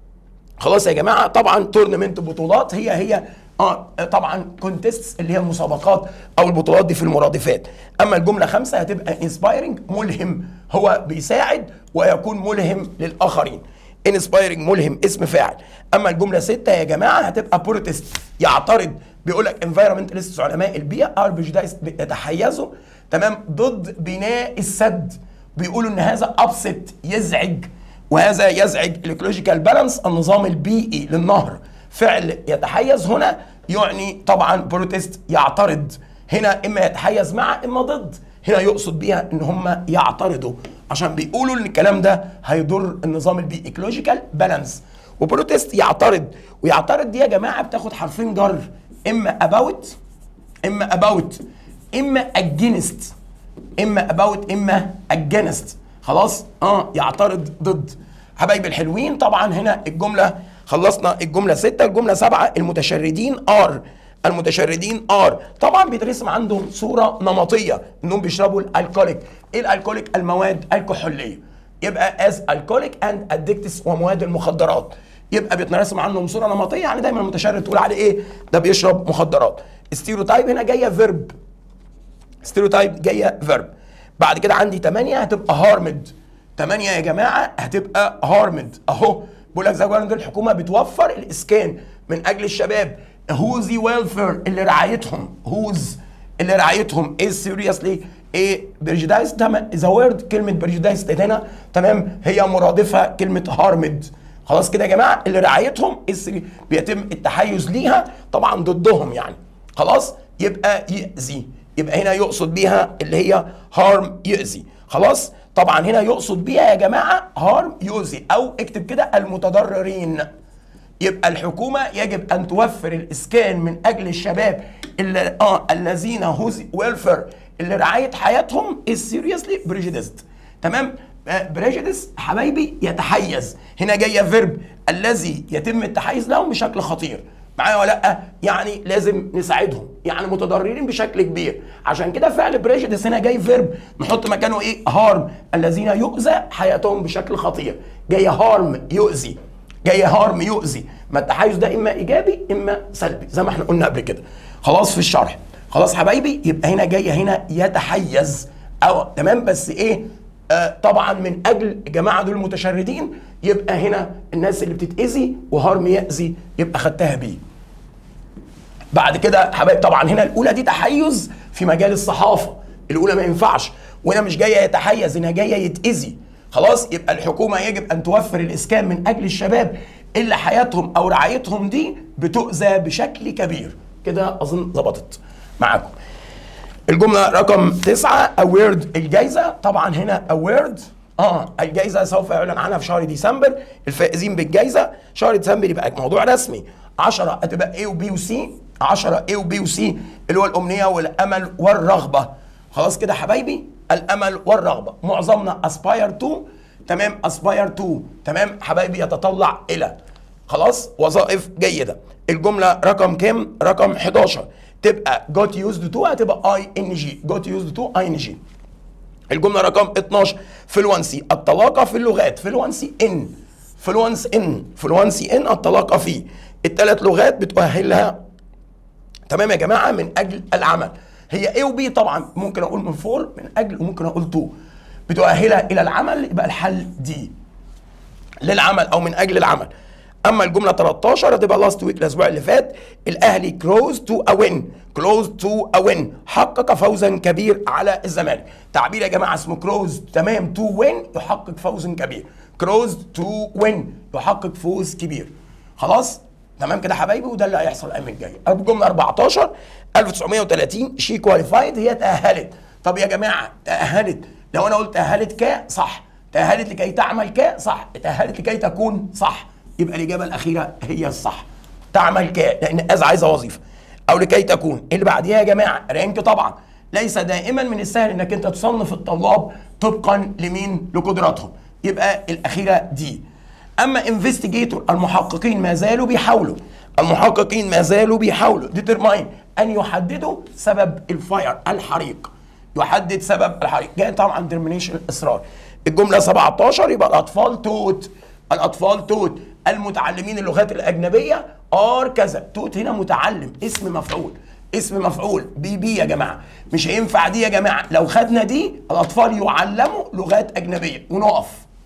خلاص يا جماعه طبعا تورنمنت بطولات هي هي اه طبعا كونتيست اللي هي المسابقات او البطولات دي في المرادفات اما الجمله خمسه هتبقى انسبايرنج ملهم هو بيساعد ويكون ملهم للاخرين انسبايرنج ملهم اسم فاعل اما الجمله سته يا جماعه هتبقى بروتست يعترض بيقول لك انفايرمنتالست علماء البيئه اربجدايز يتحيزوا تمام ضد بناء السد بيقولوا ان هذا ابسط يزعج وهذا يزعج الايكولوجيكال بالانس النظام البيئي للنهر فعل يتحيز هنا يعني طبعا بروتست يعترض هنا اما يتحيز مع اما ضد هنا يقصد بيها ان هم يعترضوا عشان بيقولوا ان الكلام ده هيضر النظام البيئي ايكولوجيكال بالانس وبروتست يعترض ويعترض دي يا جماعه بتاخد حرفين جر اما اباوت اما اباوت اما اجينست اما اباوت اما اجينست خلاص اه يعترض ضد حبايبي الحلوين طبعا هنا الجمله خلصنا الجمله ستة الجمله سبعة المتشردين ار المتشردين ار طبعا بيترسم عندهم صوره نمطيه انهم بيشربوا الالكوليك ايه الالكوليك المواد الكحوليه يبقى از الكوليك اند ادكتس ومواد المخدرات يبقى بيترسم عنهم صوره نمطيه يعني دايما المتشرد تقول عليه ايه ده بيشرب مخدرات ستيريوتايب هنا جايه فيرب ستيريوتايب جايه فيرب بعد كده عندي 8 هتبقى هارمد 8 يا جماعه هتبقى هارمد اهو بقول لك زي ما قلنا الحكومه بتوفر الاسكان من اجل الشباب هوزي ويلفير اللي رعايتهم هوز اللي رعايتهم ايه سيريسلي ايه برجدايز ذا وورد كلمه برجدايز هنا تمام هي مرادفه كلمه هارمد خلاص كده يا جماعه اللي رعايتهم السري بيتم التحيز ليها طبعا ضدهم يعني خلاص يبقى يأذي يبقى هنا يقصد بيها اللي هي هارم يأذي خلاص طبعا هنا يقصد بيها يا جماعه هارم يؤذي او اكتب كده المتضررين يبقى الحكومه يجب ان توفر الاسكان من اجل الشباب اللي اه الذين هوزي ويلفير اللي رعايه حياتهم السيريسلي بريجيدست تمام بريجيدس حبايبي يتحيز هنا جايه فيرب الذي يتم التحيز لهم بشكل خطير معايا ولا لا يعني لازم نساعدهم يعني متضررين بشكل كبير عشان كده فعل بريجيدس هنا جاي فيرب نحط مكانه ايه هارم الذين يؤذى حياتهم بشكل خطير جاي هارم يؤذي جاي هارم يؤذي ما التحيز ده اما ايجابي اما سلبي زي ما احنا قلنا قبل كده خلاص في الشرح خلاص حبايبي يبقى هنا جاي هنا يتحيز او تمام بس ايه آه طبعا من اجل الجماعه دول المتشردين يبقى هنا الناس اللي بتتاذي وهارم ياذي يبقى خدتها بيه بعد كده حبايب طبعا هنا الاولى دي تحيز في مجال الصحافه الاولى ما ينفعش وهنا مش جايه يتحيز هنا جايه يتاذي خلاص يبقى الحكومه يجب ان توفر الاسكان من اجل الشباب اللي حياتهم او رعايتهم دي بتؤذى بشكل كبير كده اظن ظبطت معاكم الجمله رقم تسعة اويرد الجايزه طبعا هنا اويرد اه الجايزه سوف يعلن عنها في شهر ديسمبر الفائزين بالجايزه شهر ديسمبر يبقى موضوع رسمي 10 هتبقى A وبي وسي 10 A وبي وسي اللي هو الامنيه والامل والرغبه خلاص كده حبايبي الامل والرغبه معظمنا اسباير تو تمام اسباير تو تمام حبايبي يتطلع الى خلاص وظائف جيده الجمله رقم كام رقم 11 تبقى got used to هتبقى اي ان جي got used to اي ان جي الجمله رقم 12 فلونسي الطلاقه في اللغات فلونسي ان فلونس ان فلونسي ان الطلاقه في الثلاث لغات بتؤهلها تمام يا جماعه من اجل العمل هي اي وبي طبعا ممكن اقول من فور من اجل وممكن اقول تو بتؤهلها الى العمل يبقى الحل دي للعمل او من اجل العمل اما الجمله 13 هتبقى لاست ويك الاسبوع اللي فات الاهلي كلوز تو اوين كلوز تو اوين حقق فوزا كبير على الزمالك تعبير يا جماعه اسمه كلوز تمام تو وين يحقق فوز كبير كلوز تو وين يحقق فوز كبير خلاص تمام كده حبايبي وده اللي هيحصل الايام الجايه الجمله 14 1930 شي كواليفايد هي تاهلت طب يا جماعه تاهلت لو انا قلت تاهلت ك صح تاهلت لكي تعمل ك صح تاهلت لكي تكون صح يبقى الاجابه الاخيره هي الصح تعمل ك لان از عايزه وظيفه او لكي تكون اللي بعديها يا جماعه رانك طبعا ليس دائما من السهل انك انت تصنف الطلاب طبقا لمين لقدراتهم يبقى الاخيره دي اما انفستيجيتور المحققين ما زالوا بيحاولوا المحققين ما زالوا بيحاولوا ديترماين ان يحددوا سبب الفاير الحريق يحدد سبب الحريق جاي طبعا ديرمينيشن الاصرار الجمله 17 يبقى الاطفال توت الاطفال توت المتعلمين اللغات الاجنبيه ار كذا توت هنا متعلم اسم مفعول اسم مفعول بي بي يا جماعه مش هينفع دي يا جماعه لو خدنا دي الاطفال يعلموا لغات اجنبيه ونقف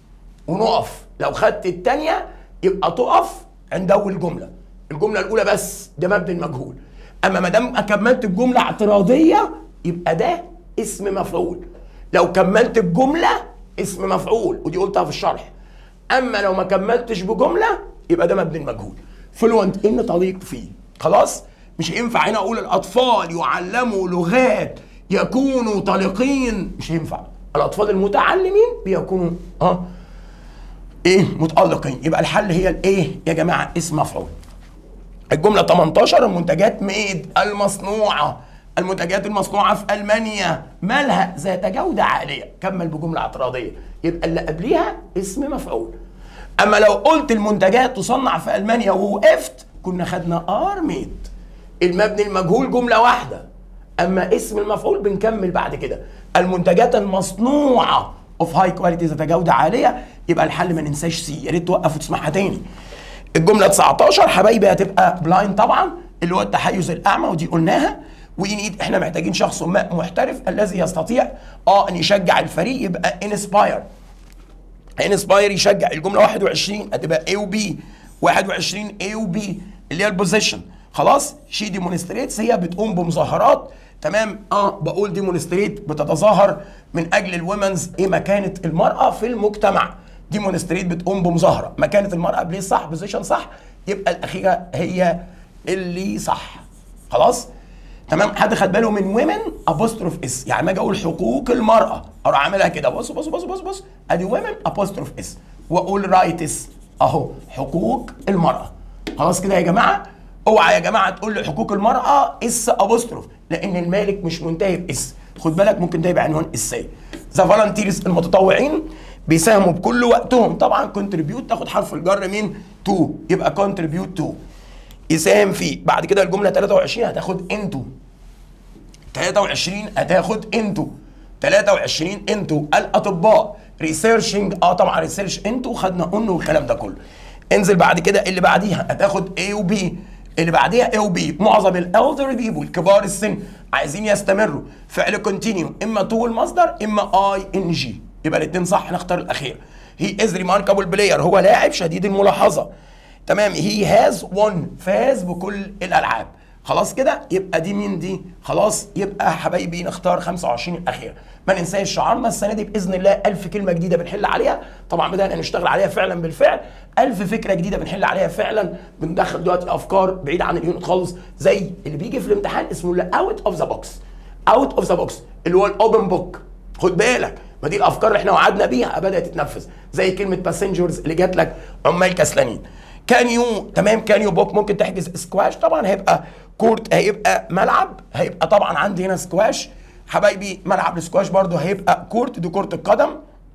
ونقف لو خدت الثانيه يبقى تقف عند اول جمله الجمله الاولى بس ده مبني المجهول اما ما دام كملت الجمله اعتراضيه يبقى ده اسم مفعول لو كملت بجمله اسم مفعول ودي قلتها في الشرح اما لو ما كملتش بجمله يبقى ده مبني المجهول فلوينت ان طليق فيه خلاص مش هينفع هنا اقول الاطفال يعلموا لغات يكونوا طليقين مش هينفع الاطفال المتعلمين بيكونوا اه ايه متالقين يبقى الحل هي الايه يا جماعه اسم مفعول الجمله 18 المنتجات ميد المصنوعه المنتجات المصنوعه في المانيا مالها ذات جوده عاليه كمل بجمله اعتراضيه يبقى اللي قبليها اسم مفعول اما لو قلت المنتجات تصنع في المانيا ووقفت كنا خدنا ار ميد المبني المجهول جمله واحده اما اسم المفعول بنكمل بعد كده المنتجات المصنوعه اوف هاي كواليتي ذات جوده عاليه يبقى الحل ما ننساش سي يا ريت توقف وتسمعها تاني الجمله 19 حبايبي هتبقى بلايند طبعا اللي هو التحيز الاعمى ودي قلناها ونيد احنا محتاجين شخص ما محترف الذي يستطيع اه ان يشجع الفريق يبقى انسباير انسباير يشجع الجمله 21 هتبقى اي وبي 21 اي وبي اللي هي البوزيشن خلاص شي ديمونستريتس هي بتقوم بمظاهرات تمام اه بقول ديمونستريت بتتظاهر من اجل الومنز ايه مكانه المراه في المجتمع ديمونستريت بتقوم بمظاهره مكانه المراه بليه صح بوزيشن صح يبقى الاخيره هي اللي صح خلاص تمام حد خد باله من ويمن ابوستروف اس يعني ما اجي اقول حقوق المراه اروح عاملها كده بص بص بص بص بص ادي ويمن ابوستروف اس واقول رايتس اهو حقوق المراه خلاص كده يا جماعه اوعى يا جماعه تقول لي حقوق المراه اس ابوستروف لان المالك مش منتهي باس خد بالك ممكن ده يبقى عنوان اساي ذا فالنتيرز المتطوعين بيساهموا بكل وقتهم طبعا كونتريبيوت تاخد حرف الجر من تو يبقى كونتريبيوت تو يساهم فيه بعد كده الجمله 23 هتاخد انتو 23 هتاخد انتو 23 انتو الاطباء ريسيرشنج اه طبعا ريسيرش انتو خدنا اون والكلام ده كله انزل بعد كده اللي بعديها هتاخد اي وبي اللي بعديها اي وبي معظم الالدر بيبول كبار السن عايزين يستمروا فعل كونتينيو اما تو المصدر اما اي ان جي يبقى الاثنين صح نختار الاخير هي از ريماركابل بلاير هو لاعب شديد الملاحظه تمام هي هاز وون فاز بكل الالعاب خلاص كده يبقى دي مين دي خلاص يبقى حبايبي نختار 25 الاخير ما ننساش شعارنا السنه دي باذن الله 1000 كلمه جديده بنحل عليها طبعا بدانا نشتغل عليها فعلا بالفعل 1000 فكره جديده بنحل عليها فعلا بندخل دلوقتي افكار بعيده عن اليونت خالص زي اللي بيجي في الامتحان اسمه اوت اوف ذا بوكس اوت اوف ذا بوكس اللي هو الاوبن بوك خد بالك ما دي الافكار اللي احنا وعدنا بيها بدات تتنفذ زي كلمه باسنجرز اللي جات لك عمال كسلانين كان يو تمام كان يو بوك ممكن تحجز سكواش طبعا هيبقى كورت هيبقى ملعب هيبقى طبعا عندي هنا سكواش حبايبي ملعب السكواش برضو هيبقى كورت دي كرة القدم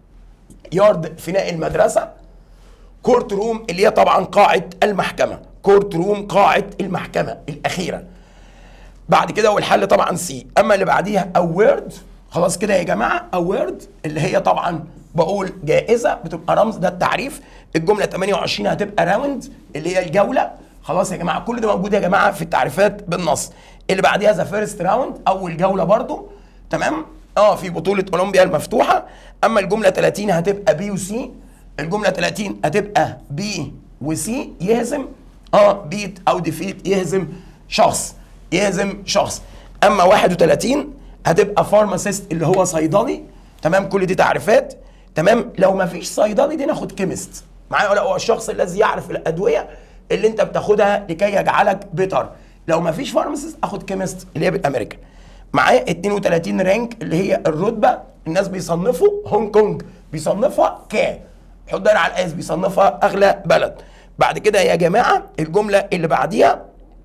يارد فناء المدرسة كورت روم اللي هي طبعا قاعة المحكمة كورت روم قاعة المحكمة الأخيرة بعد كده والحل طبعا سي أما اللي بعديها أورد خلاص كده يا جماعة أورد اللي هي طبعا بقول جائزة بتبقى رمز ده التعريف الجملة 28 هتبقى راوند اللي هي الجولة خلاص يا جماعة كل ده موجود يا جماعة في التعريفات بالنص اللي بعديها ذا فيرست راوند أول جولة برضو تمام اه في بطولة أولمبيا المفتوحة أما الجملة 30 هتبقى بي وسي الجملة 30 هتبقى بي وسي يهزم اه بيت أو ديفيت يهزم شخص يهزم شخص أما 31 هتبقى فارماسيست اللي هو صيدلي تمام كل دي تعريفات تمام لو ما فيش صيدلي دي ناخد كيمست معايا ولا هو الشخص الذي يعرف الادويه اللي انت بتاخدها لكي يجعلك بيتر لو ما فيش فارماسيست اخد كيمست اللي هي بالامريكان معايا 32 رانك اللي هي الرتبه الناس بيصنفوا هونج كونج بيصنفها ك حط دايره على القياس بيصنفها اغلى بلد بعد كده يا جماعه الجمله اللي بعديها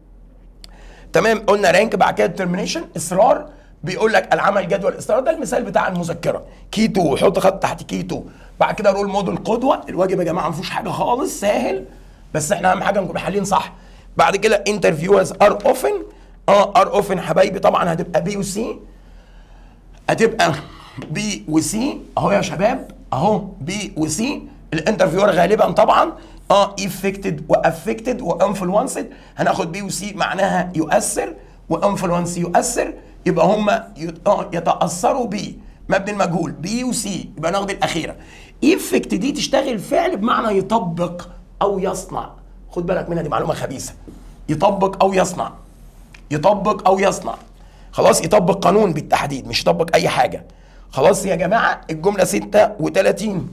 تمام قلنا رانك بعد كده ديترمينيشن اصرار بيقول لك العمل جدول الاصرار ده المثال بتاع المذكره كي 2 حط خط تحت كي 2 بعد كده رول موديل قدوه الواجب يا جماعه ما فيهوش حاجه خالص سهل بس احنا اهم حاجه نكون حالين صح بعد كده انترفيوز ار اوفن اه ار اوفن حبايبي طبعا هتبقى بي وسي هتبقى بي وسي اهو يا شباب اهو بي وسي الانترفيور غالبا طبعا اه افكتد وافكتد وانفلونسد هناخد بي وسي معناها يؤثر وانفلونس يؤثر يبقى هم يتاثروا بيه مبني المجهول بي وسي يبقى ناخد الاخيره افكت دي تشتغل فعل بمعنى يطبق او يصنع خد بالك منها دي معلومه خبيثه يطبق او يصنع يطبق او يصنع خلاص يطبق قانون بالتحديد مش يطبق اي حاجه خلاص يا جماعه الجمله 36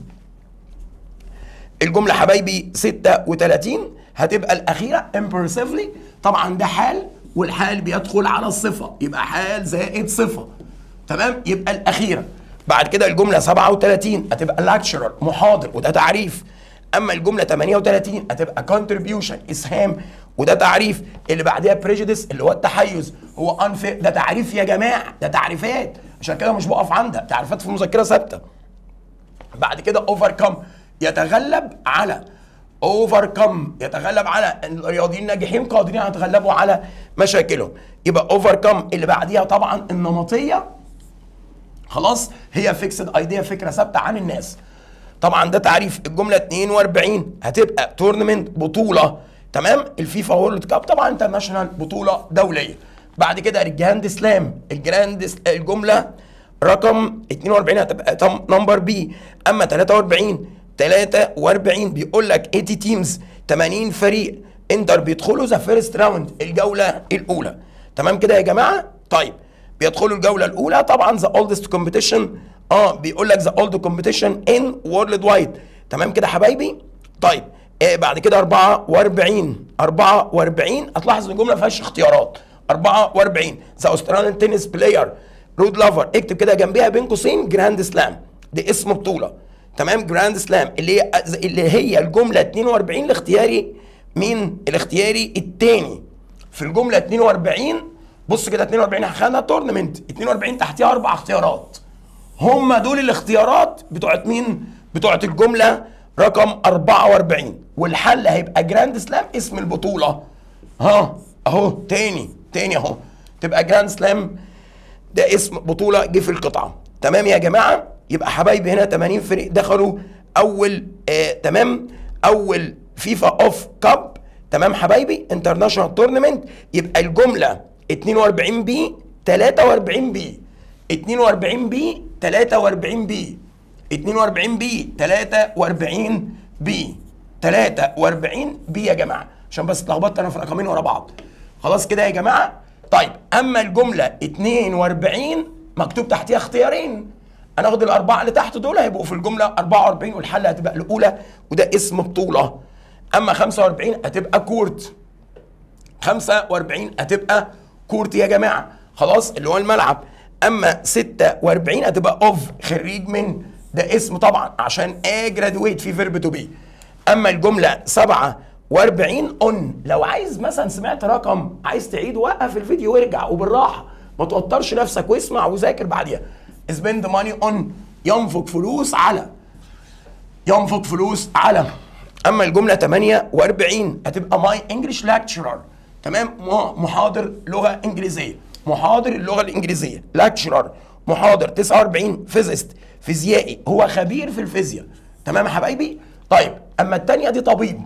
الجمله حبايبي 36 هتبقى الاخيره impersively طبعا ده حال والحال بيدخل على الصفه يبقى حال زائد صفه تمام يبقى الاخيره بعد كده الجمله 37 هتبقى لاكتشرر محاضر وده تعريف اما الجمله 38 هتبقى كونتريبيوشن اسهام وده تعريف اللي بعديها بريجيديس اللي هو التحيز هو انفير ده تعريف يا جماعه ده تعريفات عشان كده مش بقف عندها تعريفات في مذكره ثابته بعد كده اوفر كم يتغلب على اوفر كم يتغلب على الرياضيين الناجحين قادرين يتغلبوا على مشاكلهم يبقى اوفر كم اللي بعديها طبعا النمطيه خلاص هي فيكسد ايديا فكره ثابته عن الناس طبعا ده تعريف الجمله 42 هتبقى تورنمنت بطوله تمام الفيفا وورلد كاب طبعا انترناشونال بطوله دوليه بعد كده الجراند سلام الجراند الجمله رقم 42 هتبقى نمبر بي اما 43 43 بيقول لك 80 تيمز 80 فريق انتر بيدخلوا ذا فيرست راوند الجوله الاولى تمام كده يا جماعه طيب بيدخلوا الجوله الاولى طبعا ذا اولدست كومبيتيشن اه بيقول لك ذا اولد كومبيتيشن ان وورلد وايد تمام كده حبايبي طيب آه بعد كده 44 44 هتلاحظ ان الجمله ما فيهاش اختيارات 44 ذا استراليان تنس بلاير رود لافر اكتب كده جنبيها بين قوسين جراند سلام دي اسم بطوله تمام جراند سلام اللي هي اللي هي الجمله 42 الاختياري مين الاختياري الثاني في الجمله 42 بص كده 42 خدنا تورنمنت 42 تحتيها اربع اختيارات هم دول الاختيارات بتوعت مين بتوعت الجمله رقم 44 والحل هيبقى جراند سلام اسم البطوله ها اهو تاني تاني اهو تبقى جراند سلام ده اسم بطوله جه في القطعه تمام يا جماعه يبقى حبايبي هنا 80 فريق دخلوا اول آه تمام اول فيفا اوف كاب تمام حبايبي انترناشونال تورنمنت يبقى الجمله 42 بي 43 بي 42 بي 43 بي 42 بي 43 بي 43 بي يا جماعه عشان بس اتلخبطت انا في رقمين ورا بعض خلاص كده يا جماعه طيب اما الجمله 42 مكتوب تحتيها اختيارين هناخد الاربعه اللي تحت دول هيبقوا في الجمله 44 والحل هتبقى الاولى وده اسم بطوله اما 45 هتبقى كورت 45 هتبقى كورت يا جماعه خلاص اللي هو الملعب اما 46 هتبقى اوف خريج من ده اسم طبعا عشان اجرادويت في فيرب تو بي اما الجمله 47 اون لو عايز مثلا سمعت رقم عايز تعيد وقف الفيديو وارجع وبالراحه ما توترش نفسك واسمع وذاكر بعديها سبند ماني اون ينفق فلوس على ينفق فلوس على اما الجمله 48 هتبقى ماي انجلش lecturer تمام محاضر لغه انجليزيه محاضر اللغه الانجليزيه lecturer محاضر 49 فيزيست فيزيائي هو خبير في الفيزياء تمام يا حبايبي طيب اما الثانيه دي طبيب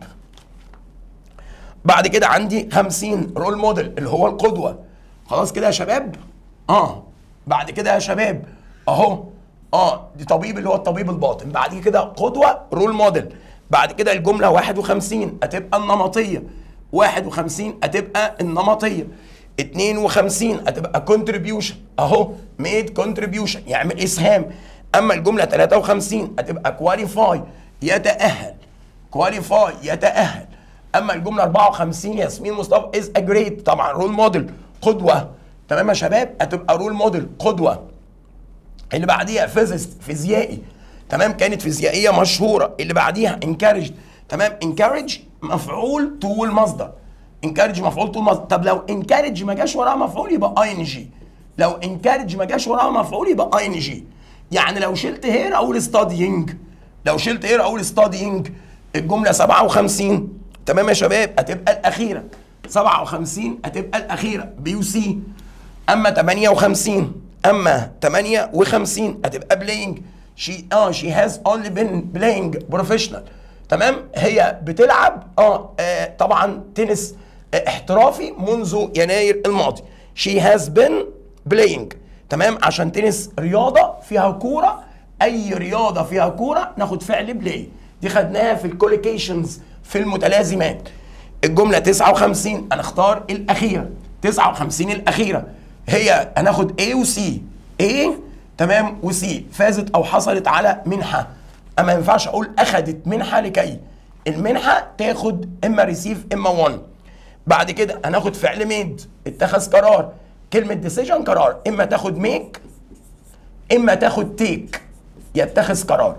بعد كده عندي 50 رول موديل اللي هو القدوه خلاص كده يا شباب اه بعد كده يا شباب اهو اه دي طبيب اللي هو الطبيب الباطن بعد كده قدوه رول موديل بعد كده الجمله 51 هتبقى النمطيه 51 هتبقى النمطيه 52 هتبقى كونتريبيوشن اهو ميد كونتريبيوشن يعمل اسهام اما الجمله 53 هتبقى كواليفاي يتاهل كواليفاي يتاهل اما الجمله 54 ياسمين مصطفى از ا جريت طبعا رول موديل قدوه تمام يا شباب هتبقى رول موديل قدوه اللي بعديها فيزيست فيزيائي تمام كانت فيزيائيه مشهوره اللي بعديها انكارج تمام انكارج مفعول طول مصدر انكارج مفعول طول مصدر طب لو انكارج ما جاش وراها مفعول يبقى اي ان جي لو انكارج ما جاش وراها مفعول يبقى اي ان جي يعني لو شلت هير اقول ستادينج لو شلت هير اقول ستادينج الجمله 57 تمام يا شباب هتبقى الاخيره 57 هتبقى الاخيره بي سي اما 58 اما 58 هتبقى playing she اه she has only been playing professional تمام هي بتلعب اه, آه طبعا تنس آه احترافي منذ يناير الماضي she has been playing تمام عشان تنس رياضه فيها كوره اي رياضه فيها كوره ناخد فعل بلاي دي خدناها في الكوليكيشنز في المتلازمات الجمله 59 هنختار الاخيره 59 الاخيره هي هناخد A و C A تمام و C فازت او حصلت على منحه اما ما ينفعش اقول اخذت منحه لكي المنحه تاخد اما ريسيف اما 1 بعد كده هناخد فعل ميد اتخذ قرار كلمه ديسيجن قرار اما تاخد ميك اما تاخد تيك يتخذ قرار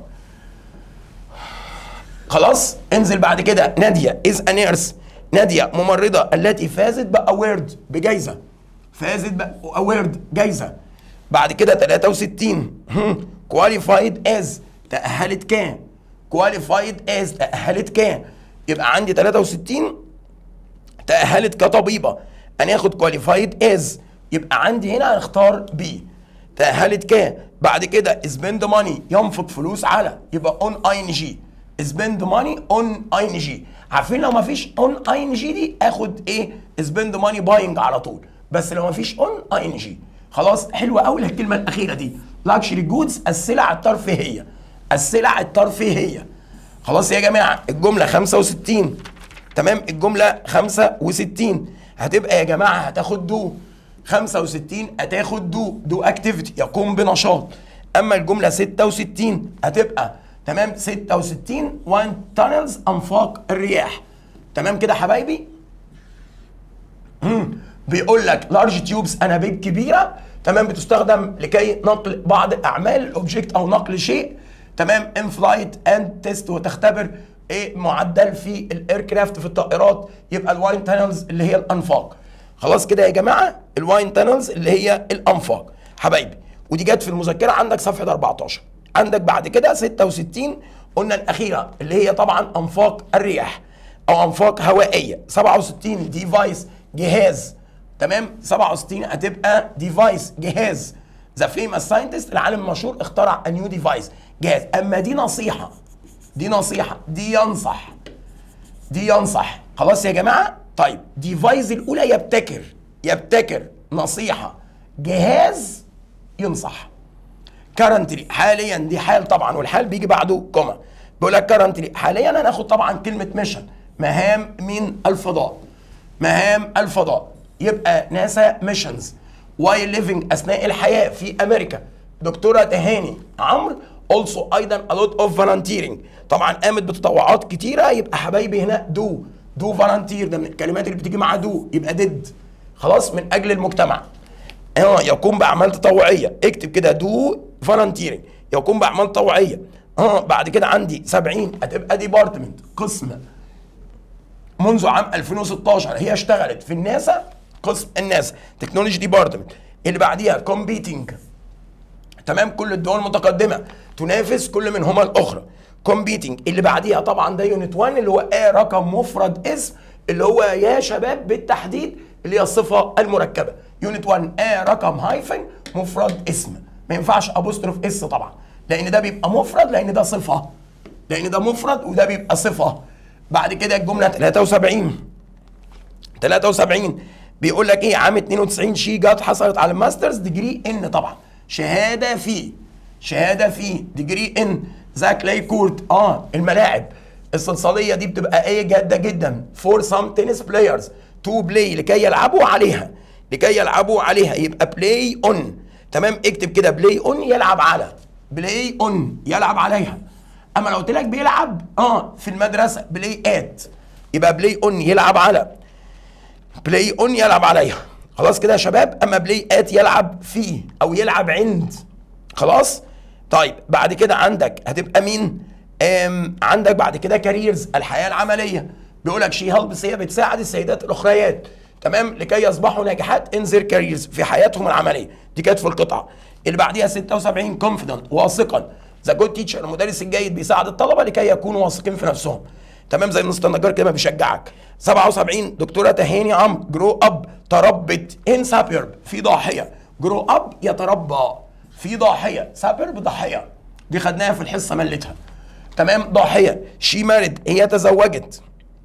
خلاص انزل بعد كده ناديه از انيرس ناديه ممرضه التي فازت باويرد بجائزه فازت باويرد جائزه بعد كده 63 كواليفايد از تاهلت كان كواليفايد از تاهلت كان يبقى عندي 63 تاهلت كطبيبه انا اخد كواليفايد از يبقى عندي هنا هنختار بي تاهلت ك بعد كده سبند ماني ينفق فلوس على يبقى اون اي ان جي سبند ماني اون اي ان جي عارفين لو ما فيش اون اي ان جي دي اخد ايه سبند ماني باينج على طول بس لو ما فيش اون اي ان جي خلاص حلوه قوي الكلمه الاخيره دي لاكشري جودز السلع الترفيهيه السلع الترفيهيه خلاص يا جماعه الجمله 65 تمام الجمله 65 هتبقى يا جماعه هتاخد دو 65 هتاخد دو دو اكتيفيتي يقوم بنشاط اما الجمله 66 هتبقى تمام 66 وان تانلز انفاق الرياح تمام كده حبايبي مم. بيقول لك لارج تيوبس انابيب كبيره تمام بتستخدم لكي نقل بعض اعمال الاوبجكت او نقل شيء تمام ان فلايت اند تيست وتختبر ايه معدل في الايركرافت في الطائرات يبقى الواين تانلز اللي هي الانفاق خلاص كده يا جماعه الواين تانلز اللي هي الانفاق حبايبي ودي جت في المذكره عندك صفحه 14 عندك بعد كده 66 قلنا الاخيره اللي هي طبعا انفاق الرياح او انفاق هوائيه 67 ديفايس جهاز تمام 67 هتبقى ديفايس جهاز ذا فيمس ساينتست العالم المشهور اخترع نيو ديفايس جهاز اما دي نصيحه دي نصيحه دي ينصح دي ينصح خلاص يا جماعه طيب ديفايس الاولى يبتكر يبتكر نصيحه جهاز ينصح كرنتلي حاليا دي حال طبعا والحال بيجي بعده كوما بيقول لك كرنتلي حاليا هناخد طبعا كلمه ميشن مهام من الفضاء مهام الفضاء يبقى ناسا ميشنز واي ليفنج اثناء الحياه في امريكا دكتوره تهاني عمرو also ايضا a lot of volunteering طبعا قامت بتطوعات كتيره يبقى حبايبي هنا دو دو فالنتير ده من الكلمات اللي بتيجي مع دو يبقى ديد خلاص من اجل المجتمع اه يقوم باعمال تطوعيه اكتب كده دو فالنتيرنج يقوم باعمال تطوعيه اه بعد كده عندي 70 هتبقى ديبارتمنت قسم منذ عام 2016 هي اشتغلت في الناسا قسم الناسا تكنولوجي ديبارتمنت اللي بعديها كومبيتنج تمام كل الدول المتقدمه تنافس كل منهما الاخرى كومبيتنج اللي بعديها طبعا ده يونت 1 اللي هو ايه رقم مفرد اسم اللي هو يا شباب بالتحديد اللي هي الصفه المركبه يونت 1 ايه رقم هايفن مفرد اسم ما ينفعش ابوستروف اس طبعا لان ده بيبقى مفرد لان ده صفه لان ده مفرد وده بيبقى صفه بعد كده الجمله 73 73 بيقول لك ايه عام 92 شي جت حصلت على الماسترز ديجري ان طبعا شهاده في شهاده في ديجري ان ذا كلاي كورت اه الملاعب الصلصاليه دي بتبقى ايه جاده جدا فور سام تنس بلايرز تو بلاي لكي يلعبوا عليها لكي يلعبوا عليها يبقى بلاي اون تمام اكتب كده بلاي اون يلعب على بلاي اون يلعب عليها اما لو قلت لك بيلعب اه في المدرسه بلاي ات يبقى بلاي اون يلعب على بلاي اون يلعب عليها خلاص كده يا شباب اما بلاي ات يلعب فيه او يلعب عند خلاص طيب بعد كده عندك هتبقى مين آم عندك بعد كده كاريرز الحياه العمليه بيقول لك شي هيلبس هي بتساعد السيدات الاخريات تمام لكي يصبحوا ناجحات ان زير كاريرز في حياتهم العمليه دي كانت في القطعه اللي بعديها 76 كونفيدنت واثقا ذا جود تيتشر المدرس الجيد بيساعد الطلبه لكي يكونوا واثقين في نفسهم تمام زي مستر نجار كده ما بيشجعك 77 دكتوره تهاني عمرو جرو اب تربت ان سابيرب في ضاحيه جرو اب يتربى في ضاحيه سابر بضحيه دي خدناها في الحصه ملتها تمام ضاحيه شي مارد هي تزوجت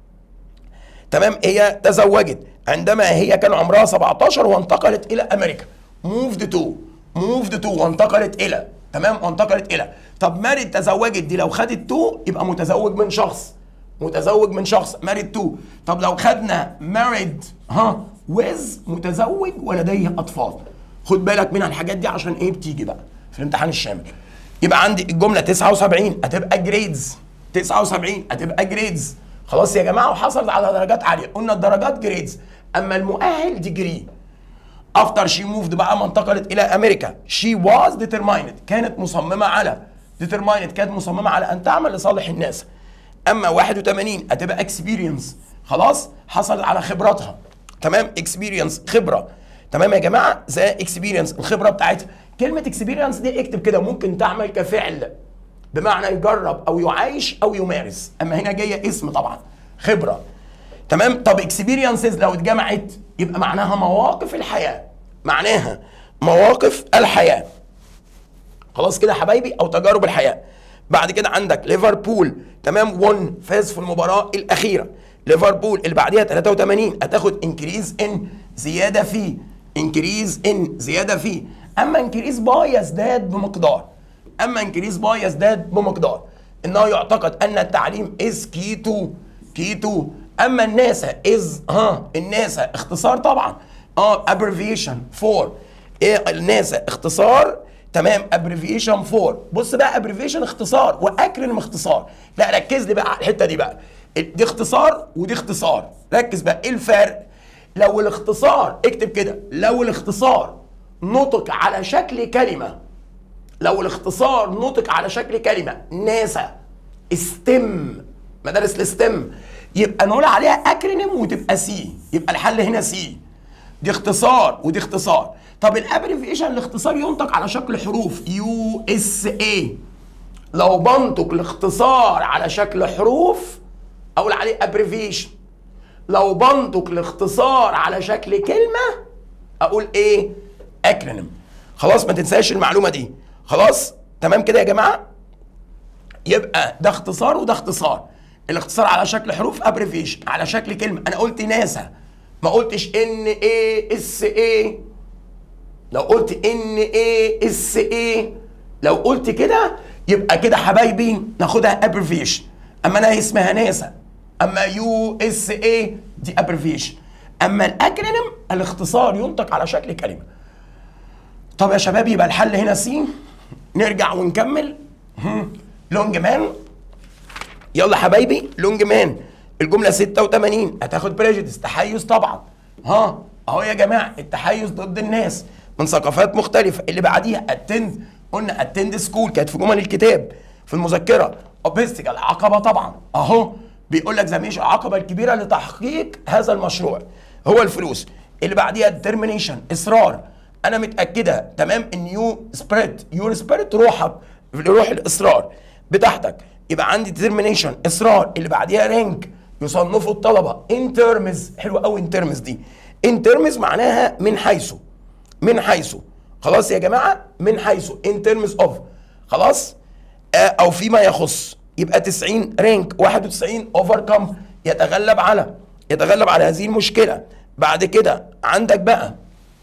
تمام هي تزوجت عندما هي كان عمرها 17 وانتقلت الى امريكا موفد تو موفد تو وانتقلت الى تمام وانتقلت الى طب مارد تزوجت دي لو خدت تو يبقى متزوج من شخص متزوج من شخص مارد تو طب لو خدنا مارد ها ويز متزوج ولديه اطفال خد بالك من الحاجات دي عشان ايه بتيجي بقى في الامتحان الشامل يبقى عندي الجمله 79 هتبقى جريدز 79 هتبقى جريدز خلاص يا جماعه وحصلت على درجات عاليه قلنا الدرجات جريدز اما المؤهل ديجري افتر شي موفد بقى ما انتقلت الى امريكا شي واز ديترمايند كانت مصممه على ديترمايند كانت مصممه على ان تعمل لصالح الناس اما 81 هتبقى اكسبيرينس خلاص حصلت على خبراتها تمام اكسبيرينس خبره تمام يا جماعه زي اكسبيرينس الخبره بتاعتها كلمه اكسبيرينس دي اكتب كده ممكن تعمل كفعل بمعنى يجرب او يعايش او يمارس اما هنا جايه اسم طبعا خبره تمام طب اكسبيرينسز لو اتجمعت يبقى معناها مواقف الحياه معناها مواقف الحياه خلاص كده يا حبايبي او تجارب الحياه بعد كده عندك ليفربول تمام 1 فاز في المباراه الاخيره ليفربول اللي بعديها 83 هتاخد انكريز ان زياده في انكريز ان زياده في اما انكريز باي يزداد بمقدار اما انكريز باي يزداد بمقدار انه يعتقد ان التعليم از كي تو كي تو اما الناسا از ها الناسا اختصار طبعا اه ابريفيشن فور ايه الناسا اختصار تمام ابريفيشن فور بص بقى ابريفيشن اختصار واكرونيم اختصار لا ركز لي بقى على الحته دي بقى دي اختصار ودي اختصار ركز بقى ايه الفرق لو الاختصار اكتب كده لو الاختصار نطق على شكل كلمه لو الاختصار نطق على شكل كلمه ناسا استم مدارس الاستم يبقى نقول عليها اكرونيم وتبقى سي يبقى الحل هنا سي دي اختصار ودي اختصار طب الابريفيشن الاختصار ينطق على شكل حروف يو اس اي لو بنطق الاختصار على شكل حروف اقول عليه ابريفيشن لو بنطق الاختصار على شكل كلمه اقول ايه اكرونيم خلاص ما تنساش المعلومه دي خلاص تمام كده يا جماعه يبقى ده اختصار وده اختصار الاختصار على شكل حروف ابريفيشن على شكل كلمه انا قلت ناسا ما قلتش ان اي اس اي لو قلت ان اي اس اي لو قلت كده يبقى كده حبايبي ناخدها ابريفيشن اما انا اسمها ناسا اما يو اس اي دي ابريفيشن اما الاكرونيم الاختصار ينطق على شكل كلمه طب يا شباب يبقى الحل هنا سي نرجع ونكمل لونج مان يلا حبايبي لونج مان الجمله 86 هتاخد بريجيدس تحيز طبعا ها اهو يا جماعه التحيز ضد الناس من ثقافات مختلفه اللي بعديها اتند قلنا اتند سكول كانت في جمل الكتاب في المذكره اوبستيكال عقبه طبعا اهو بيقول لك زميش العقبه الكبيره لتحقيق هذا المشروع هو الفلوس اللي بعديها ديترمينيشن اصرار انا متاكده تمام ان يو سبريت يور سبريت روحك روح الاصرار بتاعتك يبقى عندي ديترمينيشن اصرار اللي بعديها رانك يصنفوا الطلبه ان ترمز حلوه قوي ان ترمز دي ان ترمز معناها من حيث من حيث خلاص يا جماعه من حيث ان ترمز اوف خلاص آه او فيما يخص يبقى 90 رانك 91 اوفر كم يتغلب على يتغلب على هذه المشكله بعد كده عندك بقى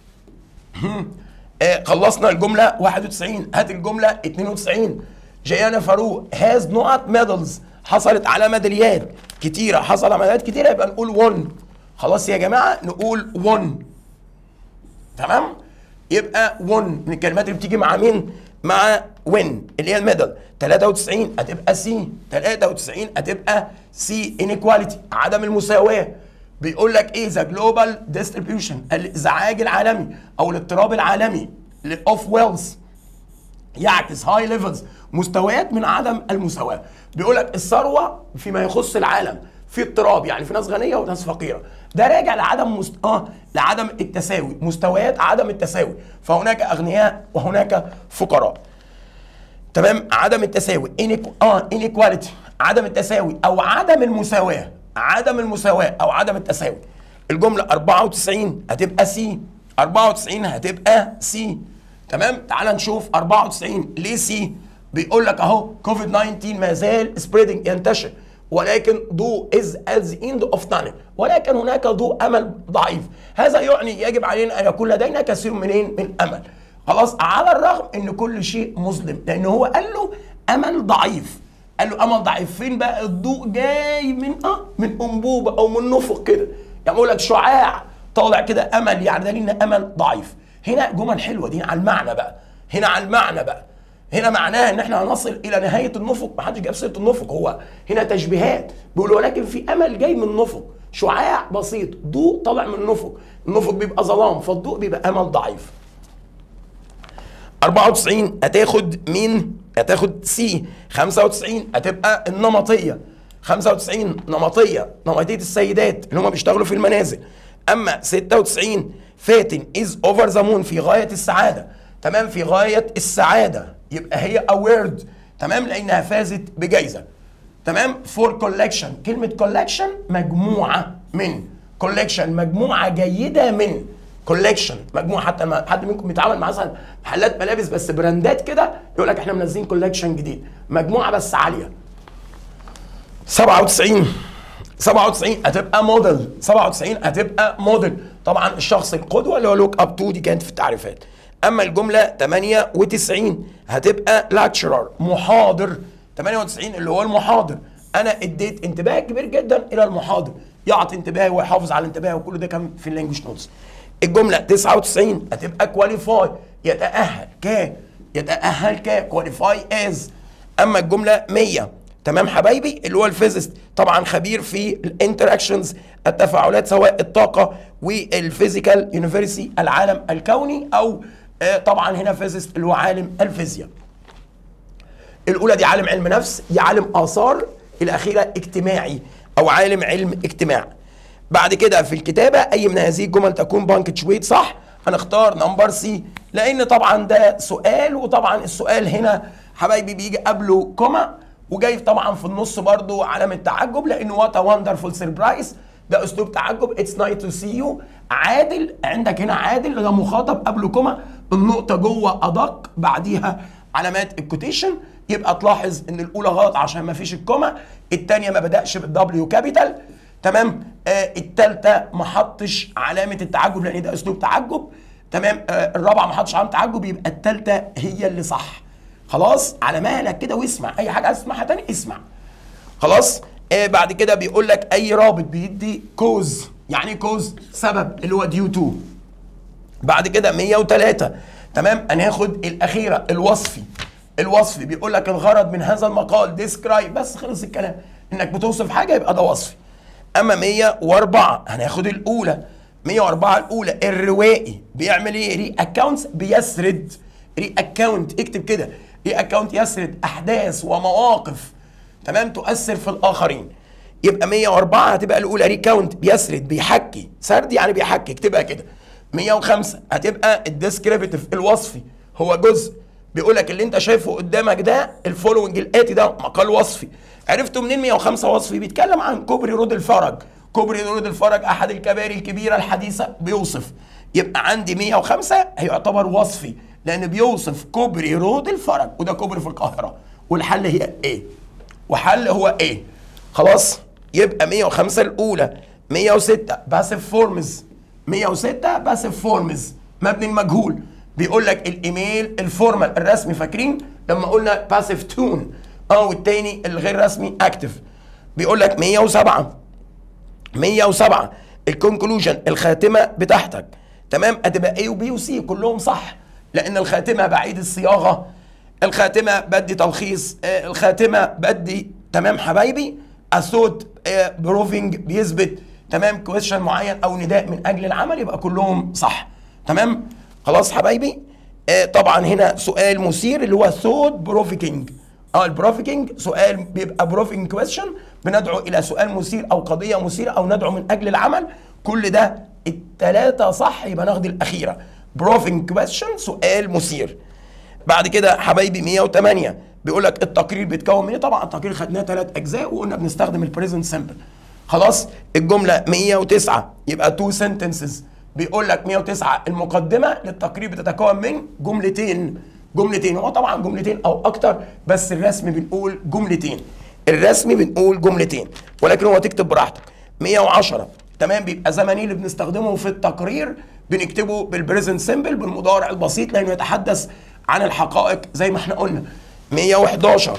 آه خلصنا الجمله 91 هات الجمله 92 جيانا فاروق هاز نقط ميدلز حصلت على ميداليات كتيره حصل على ميداليات كتيره يبقى نقول 1 خلاص يا جماعه نقول 1 تمام يبقى 1 من الكلمات اللي بتيجي مع مين مع وين اللي هي الميدل 93 هتبقى سي 93 هتبقى سي انيكواليتي عدم المساواه بيقول لك ايه ذا جلوبال ديستريبيوشن الازعاج العالمي او الاضطراب العالمي اوف ويلز يعكس هاي ليفلز مستويات من عدم المساواه بيقول لك الثروه فيما يخص العالم في اضطراب يعني في ناس غنيه وناس فقيره ده راجع لعدم مست... اه لعدم التساوي مستويات عدم التساوي فهناك اغنياء وهناك فقراء تمام عدم التساوي إنيكو... اه انيكواليتي عدم التساوي او عدم المساواه عدم المساواه او عدم التساوي الجمله 94 هتبقى سي 94 هتبقى سي تمام تعال نشوف 94 ليه سي بيقول لك اهو كوفيد 19 ما زال سبريدنج ينتشر ولكن ضوء از از اند اوف تانل ولكن هناك ضوء امل ضعيف هذا يعني يجب علينا ان يكون لدينا كثير منين من امل خلاص على الرغم ان كل شيء مظلم لان هو قال له امل ضعيف قال له امل ضعيف فين بقى الضوء جاي من اه من انبوبه او من نفق كده يعني بقول لك شعاع طالع كده امل يعني دليل ان امل ضعيف هنا جمل حلوه دي على المعنى بقى هنا على المعنى بقى هنا معناها ان احنا هنصل الى نهايه النفق ما حدش جاب سيره النفق هو هنا تشبيهات بيقول ولكن في امل جاي من النفق شعاع بسيط ضوء طالع من النفق النفق بيبقى ظلام فالضوء بيبقى امل ضعيف 94 هتاخد مين هتاخد سي 95 هتبقى النمطيه 95 نمطيه نمطيه السيدات اللي هم بيشتغلوا في المنازل اما 96 فاتن از اوفر ذا مون في غايه السعاده تمام في غايه السعاده يبقى هي اويرد تمام لانها فازت بجائزه تمام فور كولكشن كلمه كولكشن مجموعه من كولكشن مجموعه جيده من كولكشن مجموعه حتى ما حد منكم بيتعامل مع مثلا محلات ملابس بس براندات كده يقول لك احنا منزلين كولكشن جديد مجموعه بس عاليه 97 97 هتبقى موديل 97 هتبقى موديل طبعا الشخص القدوه اللي هو لوك اب تو دي كانت في التعريفات اما الجمله 98 هتبقى لاتشرر محاضر 98 اللي هو المحاضر انا اديت انتباه كبير جدا الى المحاضر يعطي انتباه ويحافظ على انتباهه وكل ده كان في اللانجوج نوتس الجمله 99 هتبقى كواليفاي يتاهل ك يتاهل ك كواليفاي از اما الجمله 100 تمام حبايبي اللي هو الفيزيست طبعا خبير في الانتراكشنز التفاعلات سواء الطاقه والفيزيكال يونيفرسي العالم الكوني او آه طبعا هنا فيزيست اللي هو عالم الفيزياء الاولى دي عالم علم نفس دي عالم اثار الاخيره اجتماعي او عالم علم اجتماع بعد كده في الكتابه اي من هذه الجمل تكون بانكتشويت صح هنختار نمبر سي لان طبعا ده سؤال وطبعا السؤال هنا حبايبي بيجي قبله كوما وجاي طبعا في النص برضو علامه تعجب لانه وات وندرفول سربرايز ده اسلوب تعجب اتس نايت تو سي يو عادل عندك هنا عادل ده مخاطب قبله كوما النقطه جوه ادق بعديها علامات الكوتيشن يبقى تلاحظ ان الاولى غلط عشان ما فيش الكوما الثانيه ما بداش بالدبليو كابيتال تمام آه الثالثه ما حطش علامه التعجب لان ده اسلوب تعجب تمام آه الرابعه ما حطش علامه تعجب يبقى الثالثه هي اللي صح خلاص على مهلك كده واسمع اي حاجه عايز تسمعها تاني اسمع خلاص آه بعد كده بيقول لك اي رابط بيدي كوز يعني كوز سبب اللي هو ديو تو بعد كده 103 تمام هناخد الاخيره الوصفي الوصفي بيقول لك الغرض من هذا المقال ديسكرايب بس خلص الكلام انك بتوصف حاجه يبقى ده وصفي اما 104 هناخد الاولى 104 الاولى الروائي بيعمل ايه ري اكونتس بيسرد ري اكونت اكتب كده ري اكونت يسرد احداث ومواقف تمام تؤثر في الاخرين يبقى 104 هتبقى الاولى ريكاونت بيسرد بيحكي سرد يعني بيحكي اكتبها كده 105 هتبقى الديسكريبتيف الوصفي هو جزء بيقول لك اللي انت شايفه قدامك ده الفولوينج الاتي ده مقال وصفي عرفتوا منين 105 وصفي بيتكلم عن كوبري رود الفرج كوبري رود الفرج احد الكباري الكبيره الحديثه بيوصف يبقى عندي 105 هيعتبر وصفي لان بيوصف كوبري رود الفرج وده كوبري في القاهره والحل هي ايه وحل هو ايه خلاص يبقى 105 الاولى 106 باسيف فورمز 106 باسيف فورمز مبني المجهول بيقول لك الايميل الفورمال الرسمي فاكرين لما قلنا باسيف تون اه والتاني الغير رسمي اكتف بيقول لك 107 107 الكونكلوجن الخاتمه بتاعتك تمام هتبقى A وبي وسي كلهم صح لان الخاتمه بعيد الصياغه الخاتمه بدي تلخيص آه الخاتمه بدي تمام حبايبي الصوت آه بروفنج بيثبت تمام كويشن معين او نداء من اجل العمل يبقى كلهم صح تمام خلاص حبايبي آه طبعا هنا سؤال مثير اللي هو صوت بروفيكينج اه البروفيكينج سؤال بيبقى بروفينج كويشن بندعو الى سؤال مثير او قضيه مثيره او ندعو من اجل العمل كل ده الثلاثه صح يبقى ناخد الاخيره بروفينج كويشن سؤال مثير بعد كده حبايبي 108 بيقول لك التقرير بيتكون من ايه طبعا التقرير خدناه ثلاث اجزاء وقلنا بنستخدم البريزنت سمبل خلاص الجمله 109 يبقى تو سنتنسز بيقول لك 109 المقدمه للتقرير بتتكون من جملتين جملتين هو طبعا جملتين او اكتر بس الرسمي بنقول جملتين الرسمي بنقول جملتين ولكن هو تكتب براحتك 110 تمام بيبقى زمني اللي بنستخدمه في التقرير بنكتبه بالبريزنت سيمبل بالمضارع البسيط لانه يتحدث عن الحقائق زي ما احنا قلنا 111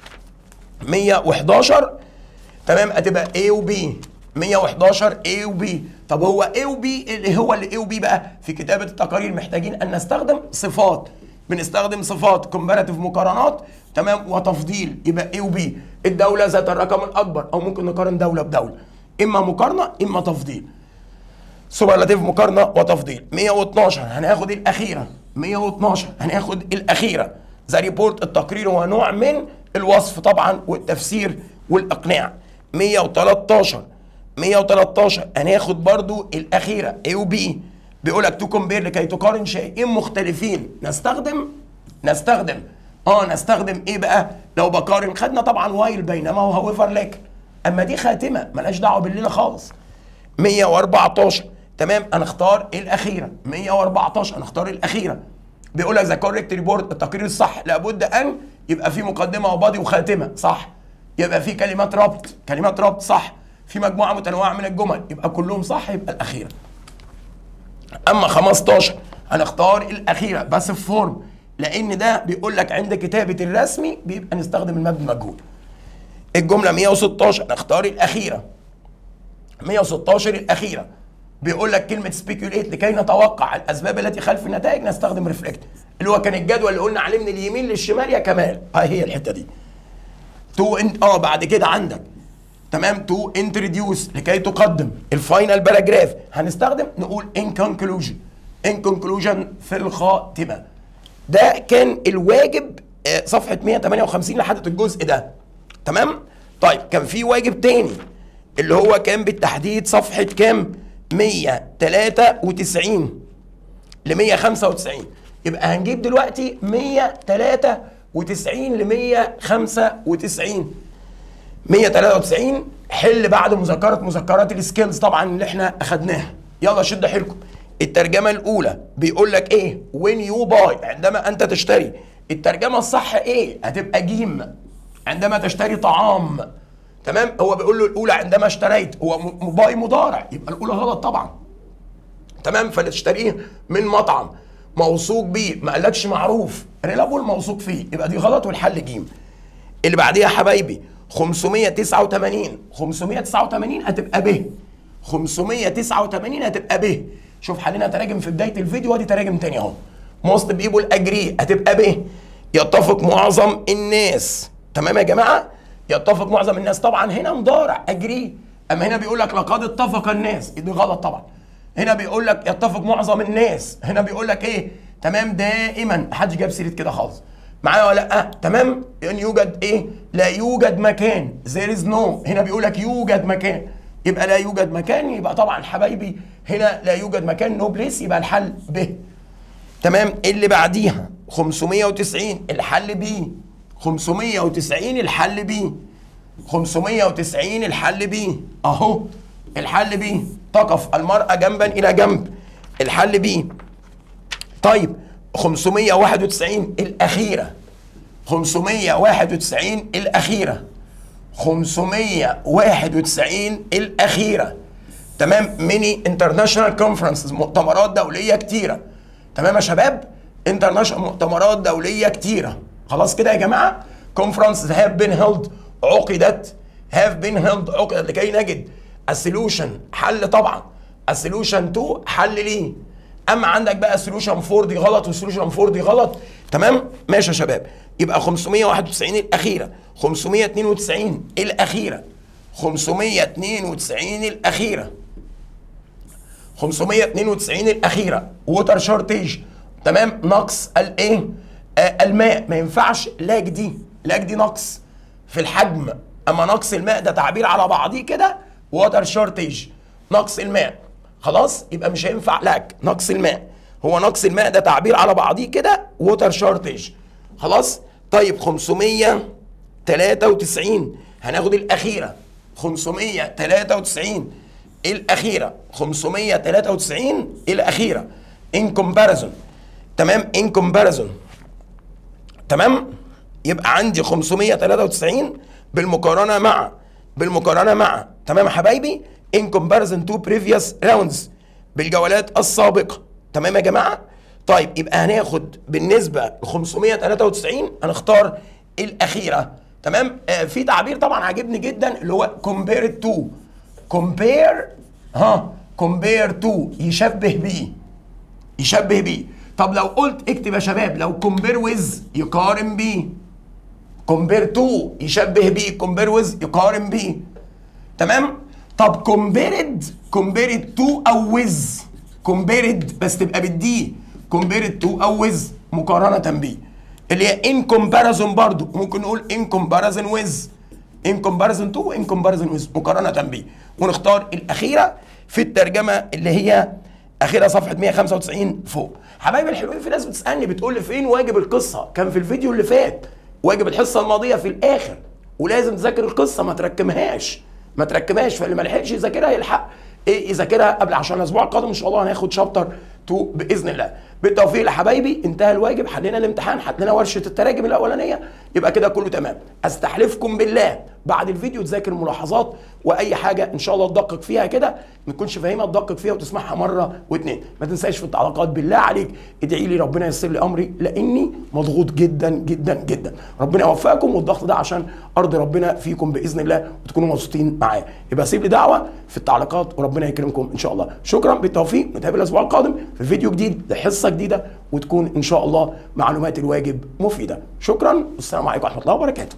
111 تمام هتبقى A و B 111 A و B طب هو A و B اللي هو اللي A و B بقى في كتابة التقارير محتاجين أن نستخدم صفات بنستخدم صفات كومباراتيف مقارنات تمام وتفضيل يبقى A و B الدولة ذات الرقم الأكبر أو ممكن نقارن دولة بدولة إما مقارنة إما تفضيل سوبرلاتيف مقارنة وتفضيل 112 هناخد الأخيرة 112 هناخد الأخيرة ذا ريبورت التقرير هو نوع من الوصف طبعا والتفسير والإقناع 113 113 هناخد برضو الأخيرة A و B بيقول لك تو كومبير لكي تقارن شيئين مختلفين نستخدم نستخدم اه نستخدم ايه بقى لو بقارن خدنا طبعا وايل بينما وهويفر لك اما دي خاتمه ملهاش دعوه بالليله خالص 114 تمام هنختار الاخيره 114 هنختار الاخيره بيقول لك ذا كوريكت ريبورت التقرير الصح لابد ان يبقى في مقدمه وبادي وخاتمه صح يبقى في كلمات ربط كلمات ربط صح في مجموعه متنوعه من الجمل يبقى كلهم صح يبقى الاخيره اما 15 هنختار الاخيره بس في فورم لان ده بيقول لك عند كتابه الرسمي بيبقى نستخدم المبني المجهول الجمله 116 نختار الاخيره 116 الاخيره بيقول لك كلمه سبيكيوليت لكي نتوقع الاسباب التي خلف النتائج نستخدم ريفلكت اللي هو كان الجدول اللي قلنا عليه من اليمين للشمال يا كمال اه هي الحته دي تو انت اه بعد كده عندك تمام تو انتروديوس لكي تقدم الفاينل باراجراف هنستخدم نقول ان كونكلوجن ان كونكلوجن في الخاتمه ده كان الواجب آه، صفحه 158 لحد الجزء ده تمام طيب كان في واجب تاني اللي هو كان بالتحديد صفحه كام 193 ل 195 يبقى هنجيب دلوقتي 193 ل 195 193 حل بعد مذكرة مذكرات السكيلز طبعا اللي احنا اخدناها يلا شد حيلكم الترجمة الأولى بيقول لك إيه؟ when you buy عندما أنت تشتري الترجمة الصح إيه؟ هتبقى جيم عندما تشتري طعام تمام؟ هو بيقول له الأولى عندما اشتريت هو م- باي مضارع يبقى الأولى غلط طبعا تمام فاللي تشتريه من مطعم موثوق بيه ما قالكش معروف ريلابل موثوق فيه يبقى دي غلط والحل جيم اللي بعديها يا حبايبي 589 589 هتبقى ب 589 هتبقى ب شوف حلينا تراجم في بدايه الفيديو ودي تراجم تاني اهو موست بيبول اجري هتبقى ب يتفق معظم الناس تمام يا جماعه يتفق معظم الناس طبعا هنا مضارع اجري اما هنا بيقول لك لقد اتفق الناس دي غلط طبعا هنا بيقول لك يتفق معظم الناس هنا بيقول لك ايه تمام دائما محدش جاب سيره كده خالص معايا ولا لا تمام ان يوجد ايه لا يوجد مكان there is no هنا بيقول لك يوجد مكان يبقى لا يوجد مكان يبقى طبعا حبايبي هنا لا يوجد مكان نو بليس يبقى الحل ب تمام اللي بعديها 590 الحل بي 590 الحل بي 590 الحل بي اهو الحل بي تقف المرأة جنبا إلى جنب الحل بي طيب 591 الأخيرة 591 الأخيرة 591 الأخيرة تمام ميني انترناشونال كونفرنسز مؤتمرات دولية كتيرة تمام يا شباب انترناشونال مؤتمرات دولية كتيرة خلاص كده يا جماعة كونفرنسز هاف بين هيلد عقدت هاف بين هيلد عقدت لكي نجد السولوشن حل طبعا السولوشن 2 حل ليه اما عندك بقى سولوشن 4 دي غلط وسولوشن 4 دي غلط تمام ماشي يا شباب يبقى 591 الاخيره 592 الاخيره 592 الاخيره 592 الاخيره ووتر شورتيج تمام نقص الايه آه الماء ما ينفعش لاج دي لاج دي نقص في الحجم اما نقص الماء ده تعبير على بعضيه كده ووتر شورتيج نقص الماء خلاص يبقى مش هينفع لك نقص الماء هو نقص الماء ده تعبير على بعضيه كده ووتر شورتيج خلاص طيب 593 هناخد الاخيره 593 الاخيره 593 الاخيره in comparison تمام in comparison تمام يبقى عندي 593 بالمقارنه مع بالمقارنه مع تمام يا حبايبي in comparison to previous rounds بالجولات السابقه تمام يا جماعه طيب يبقى هناخد بالنسبه ل 593 هنختار الاخيره تمام آه في تعبير طبعا عاجبني جدا اللي هو compared to compare ها compare to يشبه بيه يشبه بيه طب لو قلت اكتب يا شباب لو compare with يقارن بيه compare to يشبه بيه compare with يقارن بيه تمام طب compared compared to او with compared بس تبقى بالدي compared to او with مقارنة بيه اللي هي in comparison برضو ممكن نقول in comparison with in comparison to in comparison with مقارنة بيه ونختار الأخيرة في الترجمة اللي هي أخيرا صفحة 195 فوق حبايبي الحلوين في ناس بتسألني بتقول لي فين واجب القصة كان في الفيديو اللي فات واجب الحصة الماضية في الآخر ولازم تذاكر القصة ما تركمهاش ما تركمهاش فاللي ما لحقش يذاكرها يلحق ايه يذاكرها قبل عشان الاسبوع القادم ان شاء الله هناخد شابتر 2 باذن الله بالتوفيق لحبايبي انتهى الواجب حلينا الامتحان حلينا ورشه التراجم الاولانيه يبقى كده كله تمام استحلفكم بالله بعد الفيديو تذاكر ملاحظات واي حاجه ان شاء الله تدقق فيها كده ما تكونش فاهمها تدقق فيها وتسمعها مره واثنين ما تنساش في التعليقات بالله عليك ادعي لي ربنا ييسر لي امري لاني مضغوط جدا جدا جدا ربنا يوفقكم والضغط ده عشان ارضي ربنا فيكم باذن الله وتكونوا مبسوطين معايا يبقى سيب لي دعوه في التعليقات وربنا يكرمكم ان شاء الله شكرا بالتوفيق نتقابل الاسبوع القادم في فيديو جديد لحصه جديده وتكون ان شاء الله معلومات الواجب مفيده شكرا والسلام عليكم ورحمه الله وبركاته